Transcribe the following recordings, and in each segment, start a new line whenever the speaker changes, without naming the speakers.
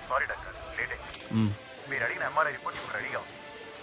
Sorry doctor late అయింది
మ్,
మీరు అడిగిన ఎంఆర్ఐ రిపోర్ట్ ఇప్పుడు రెడీగా ఉంది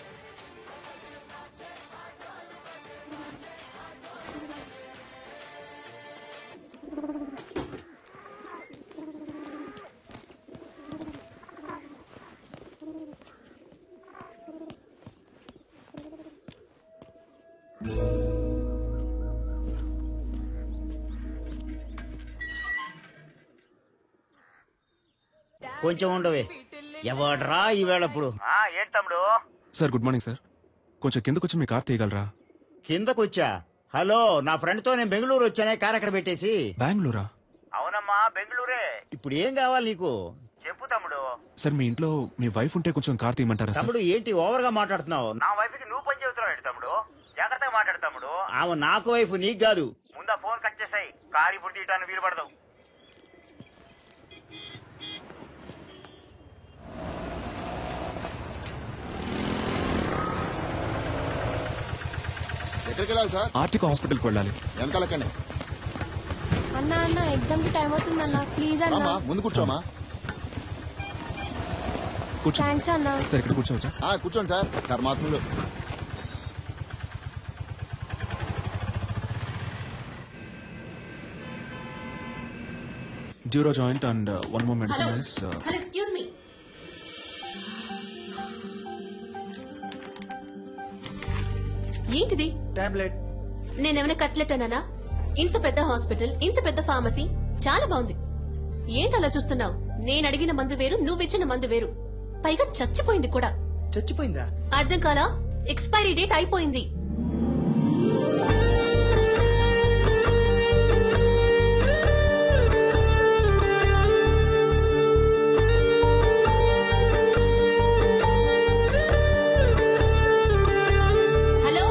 కొంచెం ఉండవే ఎవడ్రా ఈవేళప్పుడు ఏంటి తమ్ముడు
సార్ గుడ్ మార్నింగ్ సార్ కొంచెం కిందకు వచ్చి మీ కార్ తీయగలరా
కిందకొచ్చా హలో నా ఫ్రెండ్ తో నేను బెంగళూరు వచ్చానే కార్ అక్కడ పెట్టేసి
బెంగళూరా
అవునమ్మా బెంగళూరే ఇప్పుడు ఏం కావాలి నీకు చెప్పు తమ్ముడు
సార్ మీ ఇంట్లో మీ వైఫ్ ఉంటే కొంచెం కార్ తీయమంటారా సార్
తమ్ముడు ఏంటి ఓవర్ గా మాట్లాడుతున్నావు నా వైఫ్ కి నువ్వు పని చెబుతున్నావు తమ్ముడు జాగ్రత్తగా మాట్లాడు తమ్ముడు ఆమె నాకు వైఫ్ నీకు కాదు ముందా ఫోన్ కట్ చేసాయి కారు ఇప్పుడు తీయటానికి వీలు పడదు
ఎక్కడికి వెళ్ళాలి సార్
ఆర్టికా హాస్పిటల్కి వెళ్ళాలి
వెనకాలెక్కండి
అన్న అన్న ఎగ్జామ్ కి టైం అవుతుంది అన్న ప్లీజ్ అన్న
అమ్మా ముందు కూర్చోమా
కూర్చో
థ్యాంక్స్ అన్న
సార్ ఇక్కడ కూర్చోవచ్చా
ఆ, కూర్చోండి సార్ ధర్మాత్ములు
డ్యూరో joint and one more medicine is
hello excuse me ఏంటిది
టాబ్లెట్
నేనేమైనా కట్లెట్ అన్నానా ఇంత పెద్ద హాస్పిటల్ ఇంత పెద్ద ఫార్మసీ చాలా బాగుంది ఏంటి అలా చూస్తున్నావు నేను అడిగిన మందు వేరు నువ్విచ్చిన మందు వేరు పైగా చచ్చిపోయింది కూడా
చచ్చిపోయిందా
అర్థం కాలా ఎక్స్పైరీ డేట్ అయిపోయింది హలో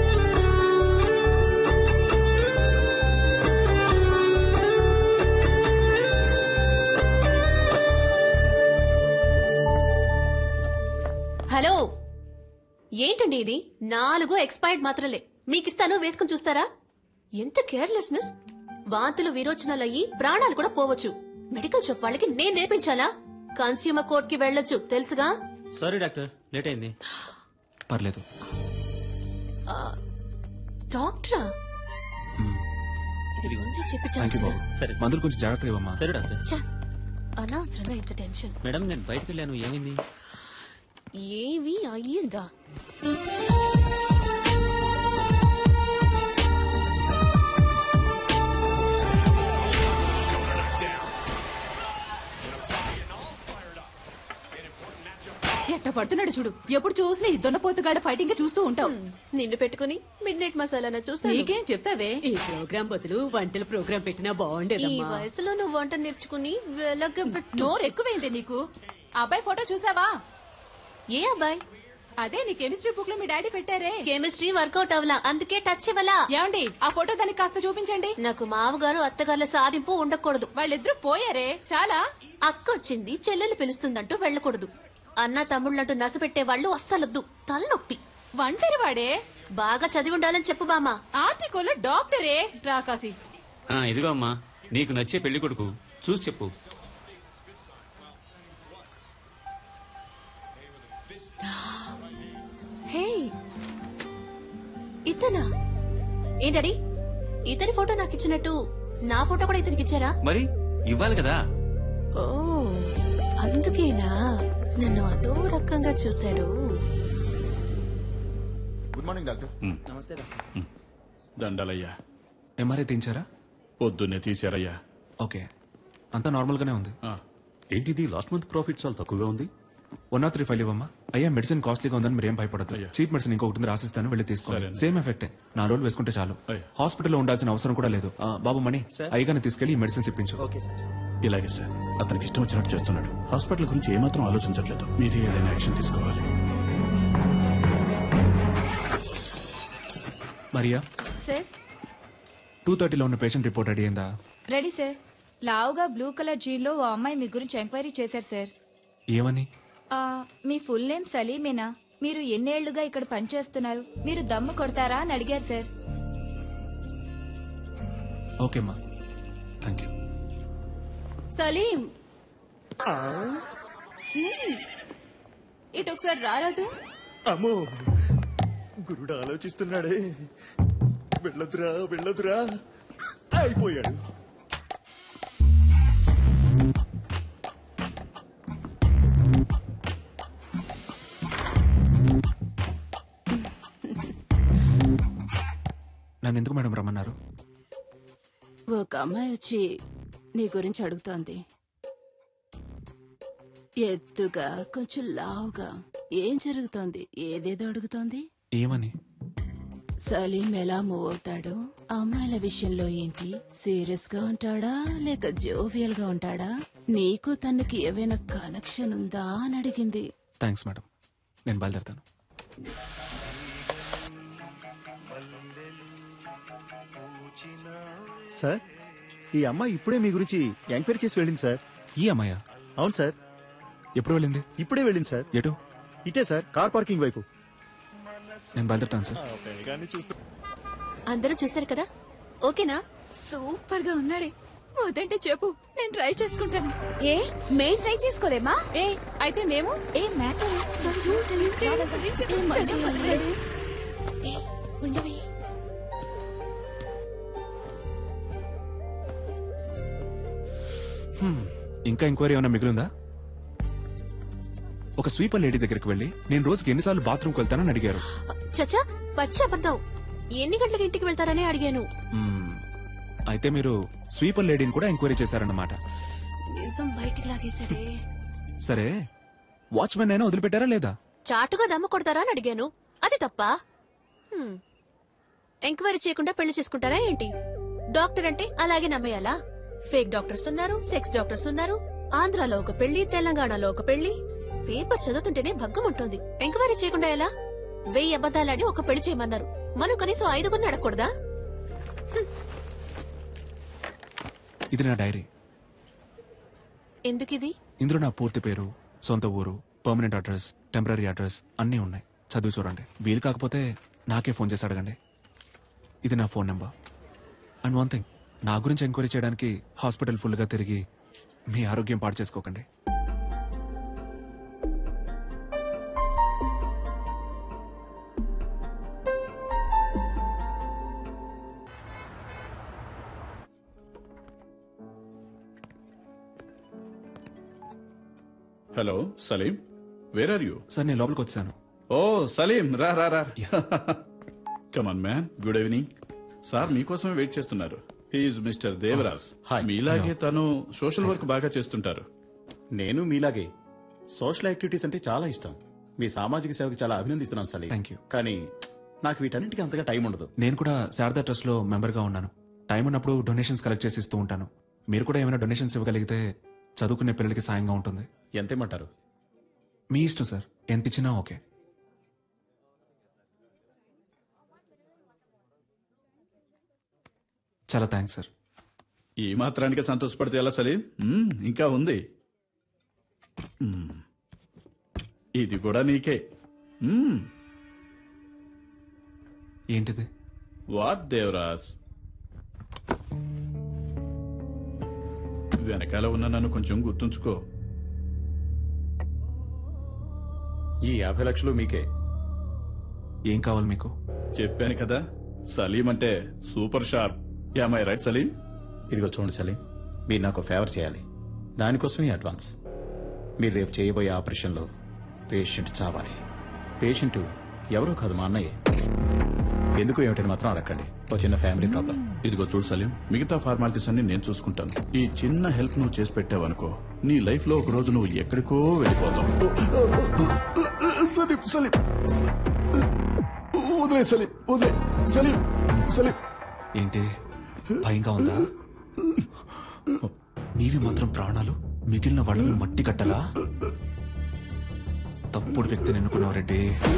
హలో ఏంటండి ఇది నాలుగు ఎక్స్పైర్డ్ మాత్రలే మీకిస్తాను వేసుకుని చూస్తారా ఎంత కేర్లెస్నెస్ వాంతులు విరోచనాలు అయ్యి ప్రాణాలు కూడా పోవచ్చు మెడికల్ షాప్ వాళ్ళకి నేను నేర్పించాలా కన్స్యూమర్ కోర్ట్ కి వెళ్ళొచ్చు తెలుసుగా
సారీ డాక్టర్ లేట్ అయింది
పర్లేదు
ఆ, డాక్టరా ఇది ముందే చెప్పి
థ్యాంక్ యూ
చావచ్చుగా.
బాబు
సరే
మందులు కొంచెం జాగ్రత్తగా ఇవ్వమ్మా
సరే డాక్టర్
ఛ, అనవసరంగా ఇంత టెన్షన్
మేడం నేను బయటకు వెళ్ళాను ఏమైంది
ఏవి అయ్యిందా
ఎట్ట పడుతున్నాడు చూడు ఎప్పుడు చూసినా ఈ దున్నపోతుగాడ ఫైటింగ్ చూస్తూ ఉంటావు
నిన్ను పెట్టుకుని మిడ్ నైట్ మసాలా చూస్తాను
నీకేం చెప్తావే
ఈ ప్రోగ్రాం బదులు వంటల ప్రోగ్రాం పెట్టినా
ఈ
బాగుండేదమ్మా
వయసులో నువ్వు వంట నేర్చుకుని వెలగబెట్టు
నోరు ఎక్కువైంది నీకు అబ్బాయి ఫోటో చూసావా
ఏ అబ్బాయి
అదే నీ కెమిస్ట్రీ బుక్ లో మీ డాడీ పెట్టారే
కెమిస్ట్రీ వర్కౌట్ అవలా అందుకే టచ్ ఇవ్వలా
ఏమండి ఆ ఫోటో దానికి కాస్త చూపించండి
నాకు మామగారు అత్తగారుల సాధింపు ఉండకూడదు
వాళ్ళిద్దరూ పోయారే చాలా
అక్క వచ్చింది చెల్లెలు పిలుస్తుందంటూ వెళ్ళకూడదు అన్న తమ్ముళ్ళంటూ నసపెట్టే వాళ్ళు అస్సలొద్దు తలనొప్పి
వంటరి వాడే
బాగా చదివి ఉండాలని చెప్పు బామా
ఆర్టికల్ డాక్టరే రాకాసి
ఆ, ఇదిగో అమ్మా నీకు నచ్చే పెళ్లి కొడుకు చూసి చెప్పు
హే ఇతనా ఏంటడి ఇతని ఫోటో నాకు ఇచ్చినట్టు నా ఫోటో కూడా ఇతనికి ఇచ్చారా
మరి ఇవ్వాలి కదా
ఓ అందుకేనా నన్ను అదో రకంగా చూశాడు
గుడ్ మార్నింగ్ డాక్టర్
నమస్తే డాక్టర్
దండలయ్యా
ఎంఆర్ఐ తీయించారా
పొద్దున్నే తీశారయ్యా
ఓకే అంతా నార్మల్ గానే ఉంది
ఏంటిది లాస్ట్ మంత్ ప్రాఫిట్ చాలా తక్కువగా ఉంది
వన్ నాట్ త్రీ ఫైవ్ ఇవ్వమ్మా అయ్యా మెడిసిన్ కాస్ట్లీగా ఉందని మీరు ఏం భయపడదు
అయ్యా.
చీప్ మెడిసిన్ ఇంకొకటి ఉంది, రాసిస్తాను వెళ్ళి తీసుకోండి
సరే.
సేమ్ ఎఫెక్టే నా రోజులు వేసుకుంటే చాలు
అయ్యా.
హాస్పిటల్లో ఉండాల్సిన అవసరం కూడా లేదు ఆ, బాబు మణి అయ్యగానే తీసుకెళ్లి ఈ మెడిసిన్స్ ఇప్పించు
ఓకే సార్
ఇలాగే సార్ అతనికి ఇష్టం వచ్చినట్టు చేస్తున్నాడు హాస్పిటల్ గురించి ఏమాత్రం ఆలోచించట్లేదు మీరు ఏదైనా యాక్షన్ తీసుకోవాలి
మరియా
సార్
టూ థర్టీలో ఉన్న పేషెంట్ రిపోర్ట్ రెడీ అయిందా
రెడీ సార్ లావుగా బ్లూ కలర్ జీన్లో ఓ అమ్మాయి మీ గురించి ఎంక్వైరీ చేశారు సార్
ఏమని
ఆ, మీ ఫుల్ నేమ్ సలీమేనా మీరు ఎన్నేళ్లుగా ఇక్కడ పనిచేస్తున్నారు మీరు దమ్ము కొడతారా అని అడిగారు సార్
ఓకేమ్మా థ్యాంక్ యూ
సలీం
ఇటు ఒకసారి రారాదు
అమ్మో గురుడు ఆలోచిస్తున్నాడే వెళ్ళొద్దురా వెళ్ళొద్దురా అయిపోయాడు
నన్ను ఎందుకు మేడం రమ్మన్నారు
ఒక అమ్మాయి వచ్చి నీ గురించి అడుగుతోంది ఎత్తుగా కొంచెం లావుగా ఏం జరుగుతోంది ఏదేదో అడుగుతోంది
ఏమని
సలీం ఎలా మూవ్ అవుతాడు అమ్మాయిల విషయంలో ఏంటి సీరియస్ గా ఉంటాడా లేక జోవియల్ గా ఉంటాడా నీకు తనకి ఏవైనా కనెక్షన్ ఉందా అని అడిగింది
థ్యాంక్స్ మేడం నేను బయలుదేరుతాను
సార్ ఈ అమ్మాయి ఇప్పుడే మీ గురించి ఎంక్వైరీ చేసి వెళ్ళింది సార్
ఈ అమ్మాయ
అవును సార్
ఎప్పుడు వెళ్ళింది
ఇప్పుడే వెళ్ళింది సార్
ఎటు
ఇటే సార్ కార్ పార్కింగ్ వైపు
నేను బయలుదేరుతాను సార్
అందరూ చూశారు కదా ఓకేనా
సూపర్ గా ఉన్నాడే వద్దంటే చెప్పు నేను ట్రై చేసుకుంటాను
ఏ మేం ట్రై చేసుకోలేమా
ఏ అయితే మేము
ఏ మ్యాటర్
ఏ మంచిగా వస్తున్నాడు.
ఉండవి
హ్మ్. ఇంకా ఎంక్వైరీ ఏమైనా మిగిలిందా ఒక స్వీపర్ లేడీ దగ్గరికి వెళ్ళి నేను రోజుకి ఎన్నిసార్లు బాత్రూమ్కి వెళ్తానని అడిగారు
చచ్చా పచ్చి అబద్ధం ఎన్ని గంటలకు ఇంటికి వెళ్తారనే అడిగాను
మ్మ్. అయితే మీరు స్వీపర్ లేడీని కూడా ఎంక్వైరీ చేశారన్నమాట
నిజం బయటికి లాగేశాడే
సరే వాచ్మెన్ అయినా వదిలిపెట్టారా లేదా
చాటుగా దమ్ము కొడతారా అని అడిగాను అది తప్ప హ్మ్. ఎంక్వైరీ చేయకుండా పెళ్లి చేసుకుంటారా ఏంటి డాక్టర్ అంటే అలాగే నమ్మేయాలా ఫేక్ డాక్టర్స్ ఉన్నారు సెక్స్ డాక్టర్స్ ఉన్నారు ఆంధ్రాలో ఒక పెళ్లి తెలంగాణలో ఒక పెళ్లి పేపర్ చదువుతుంటేనే భగ్గం ఉంటుంది ఎంక్వైరీ చేయకుండా ఎలా వెయ్యి అబద్దాలాడి ఒక పెళ్లి చేయమన్నారు మనం కనీసం ఐదుగురిని అడగకూడదా
ఇది నా డైరీ
ఎందుకిది
ఇందులో నా పూర్తి పేరు సొంత ఊరు పర్మనెంట్ అడ్రస్ టెంపరీ అడ్రస్ అన్నీ ఉన్నాయి చదివి చూడండి వీలు కాకపోతే నాకే ఫోన్ చేసి అడగండి ఇది నా phone number and one thing నా గురించి ఎంక్వైరీ చేయడానికి హాస్పిటల్ ఫుల్గా తిరిగి మీ ఆరోగ్యం పాడు చేసుకోకండి
hello Salim where are you
sir నేను లోపలికి వచ్చాను
ఓ సలీం రా రా రా come on man good evening sir మీకోసమే వెయిట్ చేస్తున్నారు హీఈస్ మిస్టర్ దేవరాజ్
హాయ్.
మీలాగే తను సోషల్ వర్క్ బాగా చేస్తుంటారు
నేను మీలాగే సోషల్ యాక్టివిటీస్ అంటే చాలా ఇష్టం మీ సామాజిక సేవకి చాలా అభినందిస్తున్నాను సలీ
Thank you.
కానీ నాకు వీటన్నిటికీ అంతగా టైం ఉండదు
నేను కూడా శారదా ట్రస్ట్ లో మెంబర్ గా ఉన్నాను టైం ఉన్నప్పుడు డొనేషన్స్ కలెక్ట్ చేసి ఇస్తూ ఉంటాను మీరు కూడా ఏమైనా డొనేషన్స్ ఇవ్వగలిగితే చదువుకునే పిల్లలకి సాయంగా ఉంటుంది
ఎంతేమంటారు
మీ ఇష్టం సార్ ఎంత ఇచ్చినా ఓకే చాలా థ్యాంక్స్ సార్
ఈ మాత్రానికి సంతోషపడితే ఎలా సలీం మ్మ్, ఇంకా ఉంది మ్మ్. ఇది కూడా నీకే మ్మ్.
ఏంటిది
వాట్ దేవరాజ్ వెనకాల ఉన్న నన్ను కొంచెం గుర్తుంచుకో
ఈ యాభై లక్షలు మీకే
ఏం కావాలి మీకు
చెప్పాను కదా సలీం అంటే super sharp am I right Salim
ఇదిగో చూడండి సలీం మీరు నాకు ఫేవర్ చేయాలి దానికోసమే అడ్వాన్స్ మీరు రేపు చేయబోయే ఆపరేషన్లో పేషెంట్ చావాలి పేషెంట్ ఎవరో కాదు మా అన్నయ్య ఎందుకు ఏమిటని మాత్రం అడగండి ఒక చిన్న ఫ్యామిలీ ప్రాబ్లం
ఇదిగో చూడు సలీం మిగతా ఫార్మాలిటీస్ అన్ని నేను చూసుకుంటాను ఈ చిన్న హెల్ప్ నువ్వు చేసి పెట్టావనుకో నీ లైఫ్ లో ఒక రోజు నువ్వు ఎక్కడికో వెళ్ళిపోతావు సలీం సలీం వదిలే సలీం వదిలే సలీం సలీం
ఏంటి భయంగా ఉందా నీవి మాత్రం ప్రాణాలు మిగిలిన వాళ్ళని మట్టి కట్టలా తప్పుడు వ్యక్తిని ఎన్నుకున్నావు రెడ్డి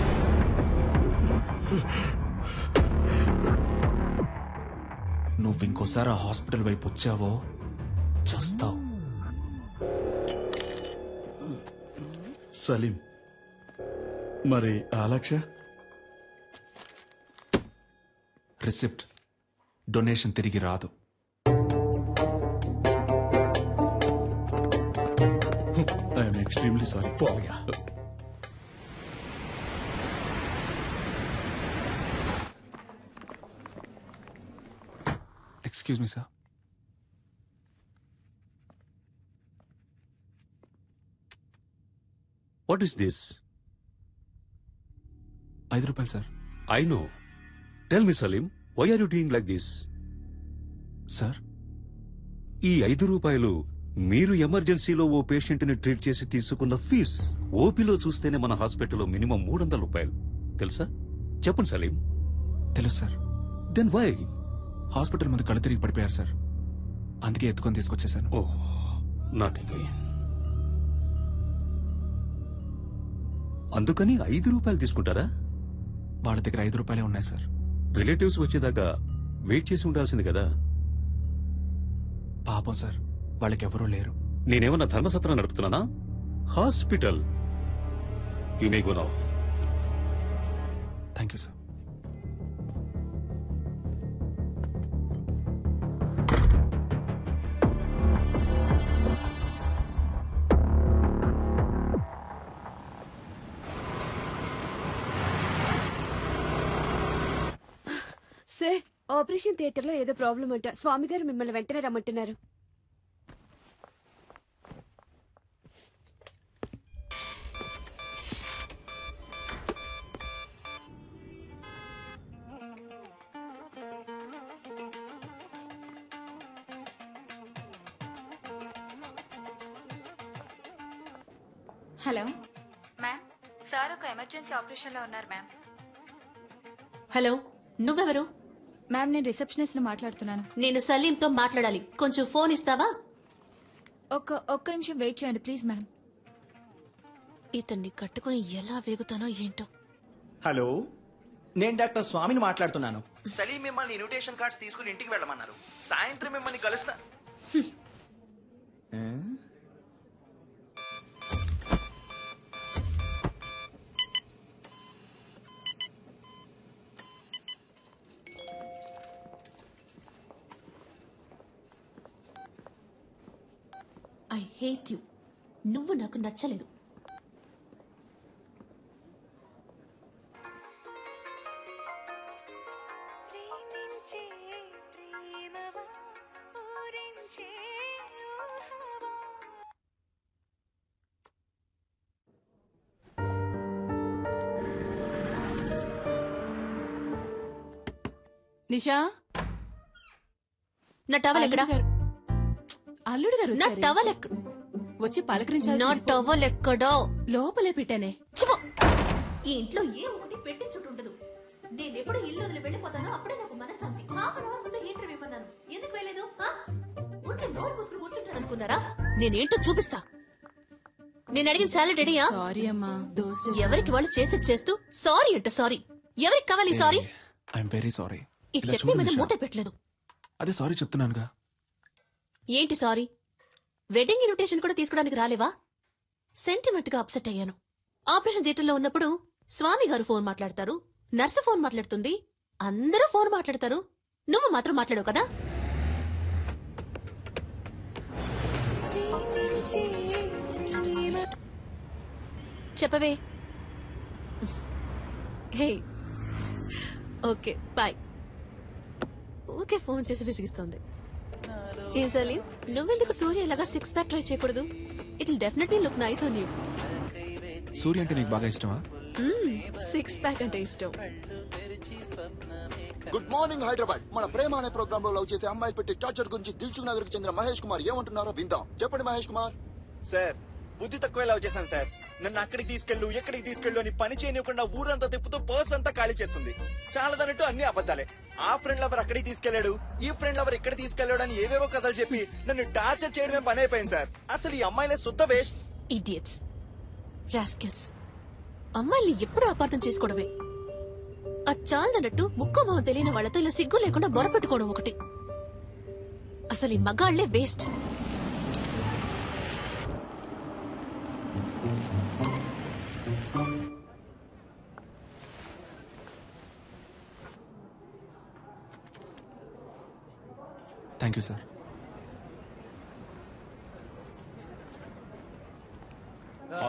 నువ్వు ఇంకోసారి ఆ హాస్పిటల్ వైపు వచ్చావో చస్తావు
సలీం మరి ఆ లక్ష
రిసిప్ట్ డొనేషన్ తిరిగి రాదు
ఐఎమ్ ఎక్స్ట్రీమ్లీ సారీ పోయా
excuse me sir
what is this
ఐదు రూపాయలు sir
I know tell me Salim why are you doing like this
sir
ఈ ఐదు రూపాయలు మీరు ఎమర్జెన్సీలో ఓ పేషెంట్ ని ట్రీట్ చేసి తీసుకున్న ఫీజ్ ఓపీలో చూస్తేనే మన హాస్పిటల్లో మినిమం మూడు వందల రూపాయలు తెలుసా చెప్పండి సలీం
తెలుసు సార్
దెన్ వై
హాస్పిటల్ ముందు కళ్ళు తిరిగి పడిపోయారు సార్ అందుకే ఎత్తుకొని తీసుకొచ్చేసాను
ఓహ్ నాట్ అగైన్ అందుకని ఐదు రూపాయలు తీసుకుంటారా
వాళ్ళ దగ్గర ఐదు రూపాయలే ఉన్నాయి సార్
రిలేటివ్స్ వచ్చేదాకా వెయిట్ చేసి ఉండాల్సింది కదా
పాపం సార్ వాళ్ళకి ఎవరూ లేరు
నేనేమన్నా ధర్మసత్రం నడుపుతున్నానా hospital you may go now
thank you sir
sir operation theatre లో ఏదో ప్రాబ్లం అంట స్వామి గారు మిమ్మల్ని వెంటనే రమ్మంటున్నారు
హలో మ్యామ్ సార్ ఒక ఎమర్జెన్సీ ఆపరేషన్లో ఉన్నారు మ్యామ్
హలో నువ్వెవరు
మ్యామ్ నేను రిసెప్షనిస్ట్ మాట్లాడుతున్నాను
నేను సలీంతో మాట్లాడాలి కొంచెం ఫోన్ ఇస్తావా
ఒక్క ఒక్క నిమిషం వెయిట్ చేయండి ప్లీజ్ మేడం
ఇతన్ని కట్టుకుని ఎలా వేగుతానో ఏంటో
హలో నేను డాక్టర్ స్వామిని మాట్లాడుతున్నాను సలీం మిమ్మల్ని ఇన్విటేషన్ కార్డ్స్ తీసుకుని ఇంటికి వెళ్ళమన్నారు సాయంత్రం మిమ్మల్ని కలుస్తా ఆ?
ఐ హేట్ యు నువ్వు నాకు నచ్చలేదు
నిషా
నా టవల్ ఎక్కడ
అల్లుడు గారు
నా
వచ్చారే.
టవల్ ఎక్కడ
వచ్చి పలకరించాలి
నా టవల్ ఎక్కడో
లోపలే పెట్టానే
ఈ ఇంట్లో ఏ ఒకటి పెట్టి చుట్టూ ఉండదు నేను ఎప్పుడు ఇల్లు వదిలి వెళ్ళిపోతానో అప్పుడే నాకు మనశ్శాంతి హాఫ్ అన్ అవర్ ముందు హీటర్ ఇవ్వమన్నాను ఎందుకు వెళ్ళలేదు ఆ? ఉంటే నోరు మూసుకుని కూర్చుంటాను అనుకున్నారా నేనేంటో చూపిస్తా నేను అడిగిన సాలరీ రెడీయా
సారీ అమ్మా దోశ
ఎవరికి వాళ్ళు చేసి చేస్తూ సారీ అంట సారీ ఎవరికి కావాలి సారీ
ఐఎమ్ వెరీ సారీ
ఈ చట్నీ మీద మూత పెట్టలేదు
అదే సారీ చెప్తున్నానుగా
ఏంటి సారీ వెడ్డింగ్ ఇన్విటేషన్ కూడా తీసుకోవడానికి రాలేవా సెంటిమెంట్ గా అప్సెట్ అయ్యాను ఆపరేషన్ థియేటర్లో ఉన్నప్పుడు స్వామి గారు ఫోన్ మాట్లాడతారు నర్సు ఫోన్ మాట్లాడుతుంది అందరూ ఫోన్ మాట్లాడతారు నువ్వు మాత్రం మాట్లాడవు కదా చెప్పవే హే ఓకే బాయ్ ఊరికే ఫోన్ చేసి విసిగిస్తోంది ఏం సలీం నువ్వెందుకు సూర్య ఇలాగా సిక్స్ ప్యాక్ ట్రై చేయకూడదు it definitely look nice on you
Surya అంటే నీకు బాగా ఇష్టమా
సిక్స్ ప్యాక్ అంటే ఇష్టం
గుడ్ మార్నింగ్ హైదరాబాద్ మన ప్రేమ అనే ప్రోగ్రామ్ లో లవ్ చేసే అమ్మాయిలు పెట్టి టార్చర్ గురించి దిల్సుఖ్ నగర్ కి చెందిన మహేష్ కుమార్ ఏమంటున్నారో విందాం చెప్పండి మహేష్ కుమార్
సార్ బుద్ధి తక్కువ లవ్ చేశాను సార్ నన్ను అక్కడికి తీసుకెళ్ళు ఎక్కడికి తీసుకెళ్ళు అని పని చేయనివ్వకుండా ఊరంతా తిప్పుతూ పర్స్ అంతా ఖాళీ చేస్తుంది చాలదన్నట్టు అన్ని అబద్ధాలే ఆ ఫ్రెండ్ లవర్ అక్కడికి తీసుకెళ్లాడు ఈ ఫ్రెండ్ లవర్ ఇక్కడ తీసుకెళ్లాడు అని ఏవేవో కథలు చెప్పి నన్ను టార్చర్ చేయడమే పని అయిపోయింది సార్ అసలు ఈ అమ్మాయిలే శుద్ధ వేస్ట్
ఇడియట్స్ రాస్కిల్స్ అమ్మాయిల్ని ఎప్పుడు అపార్థం చేసుకోవడమే అది చాలదన్నట్టు ముక్కు మొహం తెలియని వాళ్ళతో ఇలా సిగ్గు లేకుండా బొరపెట్టుకోవడం ఒకటి అసలు ఈ మగాళ్లే waste
thank you sir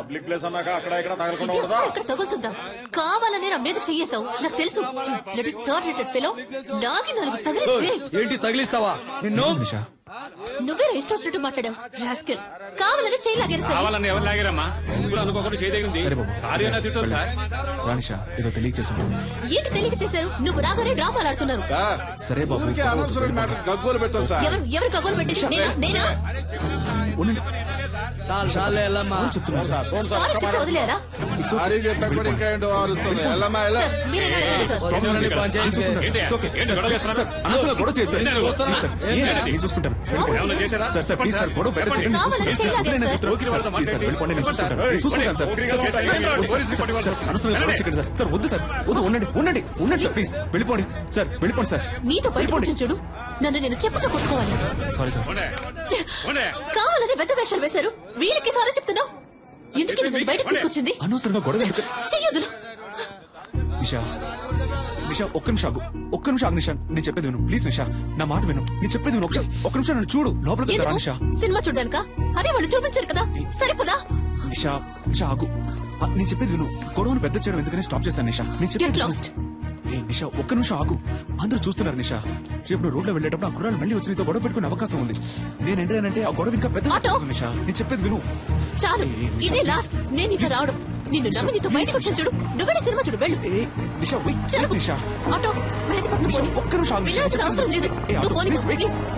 public place అన్నాక అక్కడ ఇక్కడ తగలకుండా
ఇది
ఉండదా
అక్కడ ఇక్కడ తగులుతుందా కావాలనే నా మీద చెయ్యేశావు నాకు తెలుసు థర్డ్ రేటెడ్ ఫెలో లాగి నాలుగు తగిలిస్తే
ఏంటి తగిలిస్తావా నిన్ను
నిషా
నువ్వే ఇష్టం వచ్చినట్టు మాట్లాడావు రాస్కెల్ కావాలని చేయి లాగారు సరే
కావాలని ఎవరు లాగారమ్మా ముగ్గురు అనుకోకుండా చేయదగింది
సరే బాబు
సారీ అన్న తిట్టారు సార్
రానిషా ఏదో తెలియచేస్తున్నాను
ఏంటి తెలియక చేశారు నువ్వు రాగానే డ్రామాలు ఆడుతున్నారు
సరే బాబు
ఊరికే అనవసరమైన మ్యాటర్ గగ్గోలు పెట్టాం సార్
ఎవరు ఎవరు కబుర్లు పెట్టేసి నేనా నేనా
ఉండండి
చాలు చాలే వెళ్ళమ్మా
చెప్తున్నాను సార్
సారీ చెప్తే వదిలేరా
సారీ చెప్పాక కూడా ఇంకా ఏంటో అరుస్తుంది వెళ్ళమ్మా వెళ్ళ
సార్ మీరేనా అడగండి సార్
చూడండి పంచాయతీ
ఏంటి?
It's okay.
ఏంటి
సార్,
గొడవ చేస్తున్నారు?
సార్, అనవసరంగా గొడవ చేయొద్దు సార్.
ఏంటి అనుకో?
ప్లీజ్ సార్,
ఏంటి
ఏం
అది?
నేను చూసుకుంటాను.
ఏమన్నా చేశారా?
సార్ సార్ ప్లీజ్ సార్ గొడవ బయట
చెప్పండి.
చేయండి.
కావాలని
నేను
చేయాలి
చూసుకుంటాను.
సార్.
నేను చెప్తాను. సార్, ప్లీజ్ సార్ వెళ్ళిపోండి నేను చూసుకుంటాను నేను చూసుకుంటాను sir
okay,
sir,
okay,
sir,
okay,
sir,
okay,
sir,
పోలీసులు
సార్,
పట్టుకోండి.
అనవసరంగా గొడవ చేయకండి సార్ సార్ వద్దు సార్ వద్దు ఉండండి ఉండండి ఉండండి సార్ ప్లీజ్ వెళ్ళిపోండి సార్ వెళ్ళిపోండి సార్
నీతో బయట కూర్చొని చూడు నన్ను నేను చెప్పుతో కొట్టుకోవాలి
సారీ సార్
ఉండే. ఉండే.
కావాలని పెద్ద వేషాలు వేశారు వీళ్ళకి సారీ చెప్తున్నావు ఎందుకు నన్ను బయటకు తీసుకొచ్చింది
అనవసరంగా గొడవ ఎందుకు
చెయ్యొద్దు
నిషా నిషా ఒక్క నిమిషం ఆగు ఒక్క నిమిషం ఆగు నిషా నేను చెప్పేది విను ప్లీజ్ నిషా నా మాట విను నేను చెప్పేది విను ఒక్క ఒక్క నిమిషం నన్ను చూడు లోపలికి రా నిషా
ఎందుకు సినిమా చూడ్డానికా అదే వాళ్ళు చూపించారు కదా సరిపోదా
నిషా నిషా ఆగు ఆ, నేను చెప్పేది విను గొడవను పెద్ద చేయడం ఎందుకని స్టాప్ చేశాను నిషా నేను చెప్పేది
Get
విను.
lost.
ఏ నిషా ఒక్క నిమిషం ఆగు అందరూ చూస్తున్నారు నిషా రేపు నువ్వు రోడ్లో వెళ్ళేటప్పుడు ఆ కుర్రాలు మళ్ళీ వచ్చి నీతో గొడవ పెట్టుకునే అవకాశం ఉంది నేను ఎంటానంటే ఆ గొడవ ఇంకా పెద్ద నిషా నేను చెప్పేది విను
చాలు ఇదే లాస్ట్ నేను నీతో రావడం నిన్ను నమ్మి నీతో బయటకు వచ్చాను చూడు నువ్వే సినిమా చూడు వెళ్ళు
నిషా వెయిట్
జరుగు.
నిషా
ఆటో మెహదీపట్నం
నిషా,
పోనీ.
ఒక్క నిమిషం ఆగు, నిషా.
వెళ్ళాల్సిన అవసరం లేదు
ఏ, ఆటో,
నువ్వు పోనీ
please, wait.
ప్లీజ్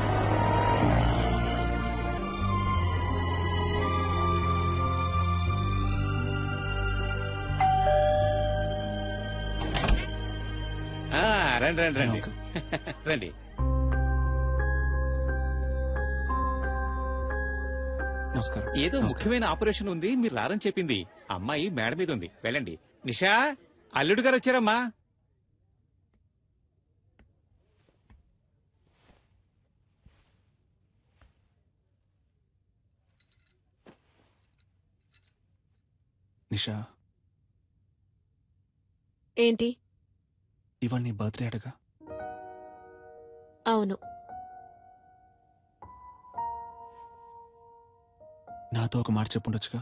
ఆ, రండి రండి రండి రండి
నమస్కారం
ఏదో ముఖ్యమైన ఆపరేషన్ ఉంది మీరు రారని చెప్పింది అమ్మాయి మేడ మీద ఉంది వెళ్ళండి నిషా అల్లుడు గారు వచ్చారమ్మా
నిషా
ఏంటి
ఇవాళ నీ బర్త్డే అడగా
అవును
నాతో ఒక మాట చెప్పుండొచ్చుగా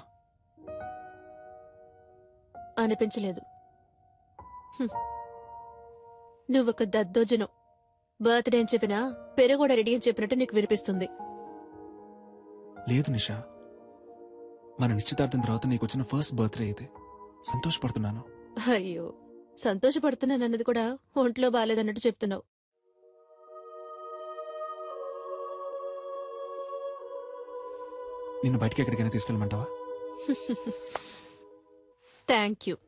అనిపించలేదు హ్మ్. నువ్వొక దద్దోజనం బర్త్డే అని చెప్పినా పెరుగు కూడా రెడీ అని చెప్పినట్టు నీకు వినిపిస్తుంది
లేదు నిషా మన నిశ్చితార్థం తర్వాత నీకు వచ్చిన ఫస్ట్ బర్త్డే ఇది సంతోషపడుతున్నాను
అయ్యో సంతోషపడుతున్నానన్నది కూడా ఒంట్లో బాగాలేదన్నట్టు చెప్తున్నావు
నిన్ను బయటికి ఎక్కడికైనా తీసుకెళ్ళమంటావా
థ్యాంక్ యూ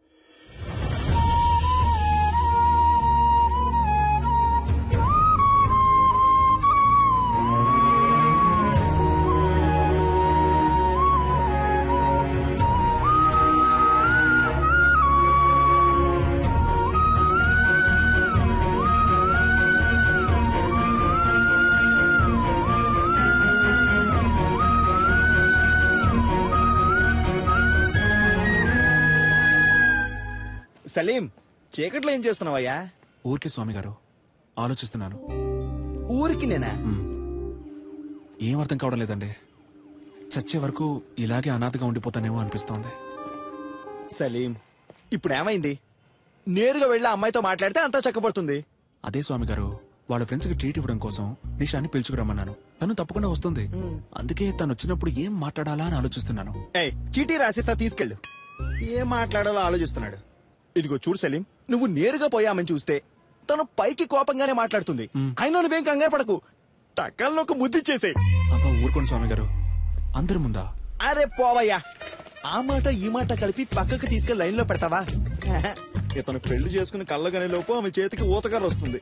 సలీం చీకట్లో ఏం చేస్తున్నావయ్యా
ఊరికే స్వామి గారు ఆలోచిస్తున్నాను
ఊరికి నేనా
ఏం అర్థం కావడం లేదండి చచ్చే వరకు ఇలాగే అనాథగా ఉండిపోతానేమో అనిపిస్తోంది
సలీం ఇప్పుడు ఏమైంది నేరుగా వెళ్ళి ఆ అమ్మాయితో మాట్లాడితే అంతా చక్కబడుతుంది
అదే స్వామి గారు వాళ్ళ ఫ్రెండ్స్ కి ట్రీట్ ఇవ్వడం కోసం నిషాని పిలుచుకురమ్మన్నాను తను తప్పకుండా వస్తుంది అందుకే తను వచ్చినప్పుడు ఏం మాట్లాడాలా అని ఆలోచిస్తున్నాను
ఏయ్ చీటీ రాసిస్తా తీసుకెళ్ళు ఏం మాట్లాడాలో ఆలోచిస్తున్నాడు ఇదిగో చూడు సలీం నువ్వు నేరుగా పోయామని చూస్తే తను పైకి కోపంగానే మాట్లాడుతుంది అయినా నువ్వేం కంగారు పడకు టక్కల్లో ఒక ముద్దిచ్చేసే
అబ్బా ఊరుకోండి స్వామి గారు అందరి ముందా
అరే పోవయ్యా ఆ మాట ఈ మాట కలిపి పక్కకు తీసుకెళ్లి లైన్ లో పెడతావా ఇతను పెళ్లి చేసుకుని కళ్ళగనే లోపు ఆమె చేతికి ఊతకర్ర వస్తుంది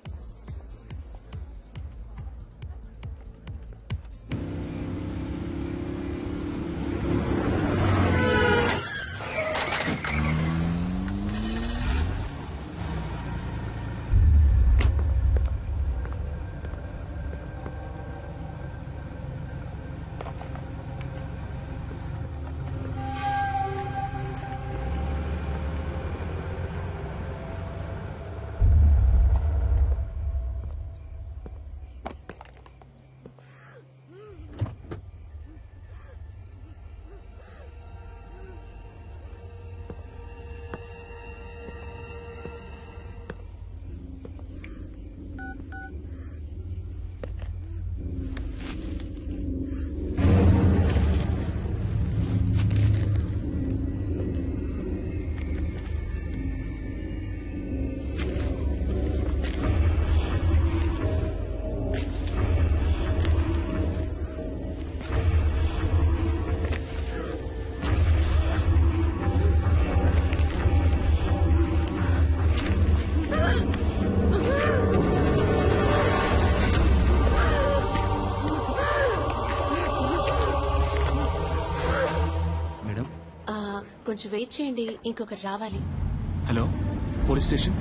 కొంచెం వెయిట్ చేయండి ఇంకొకరు రావాలి
హలో పోలీస్ స్టేషన్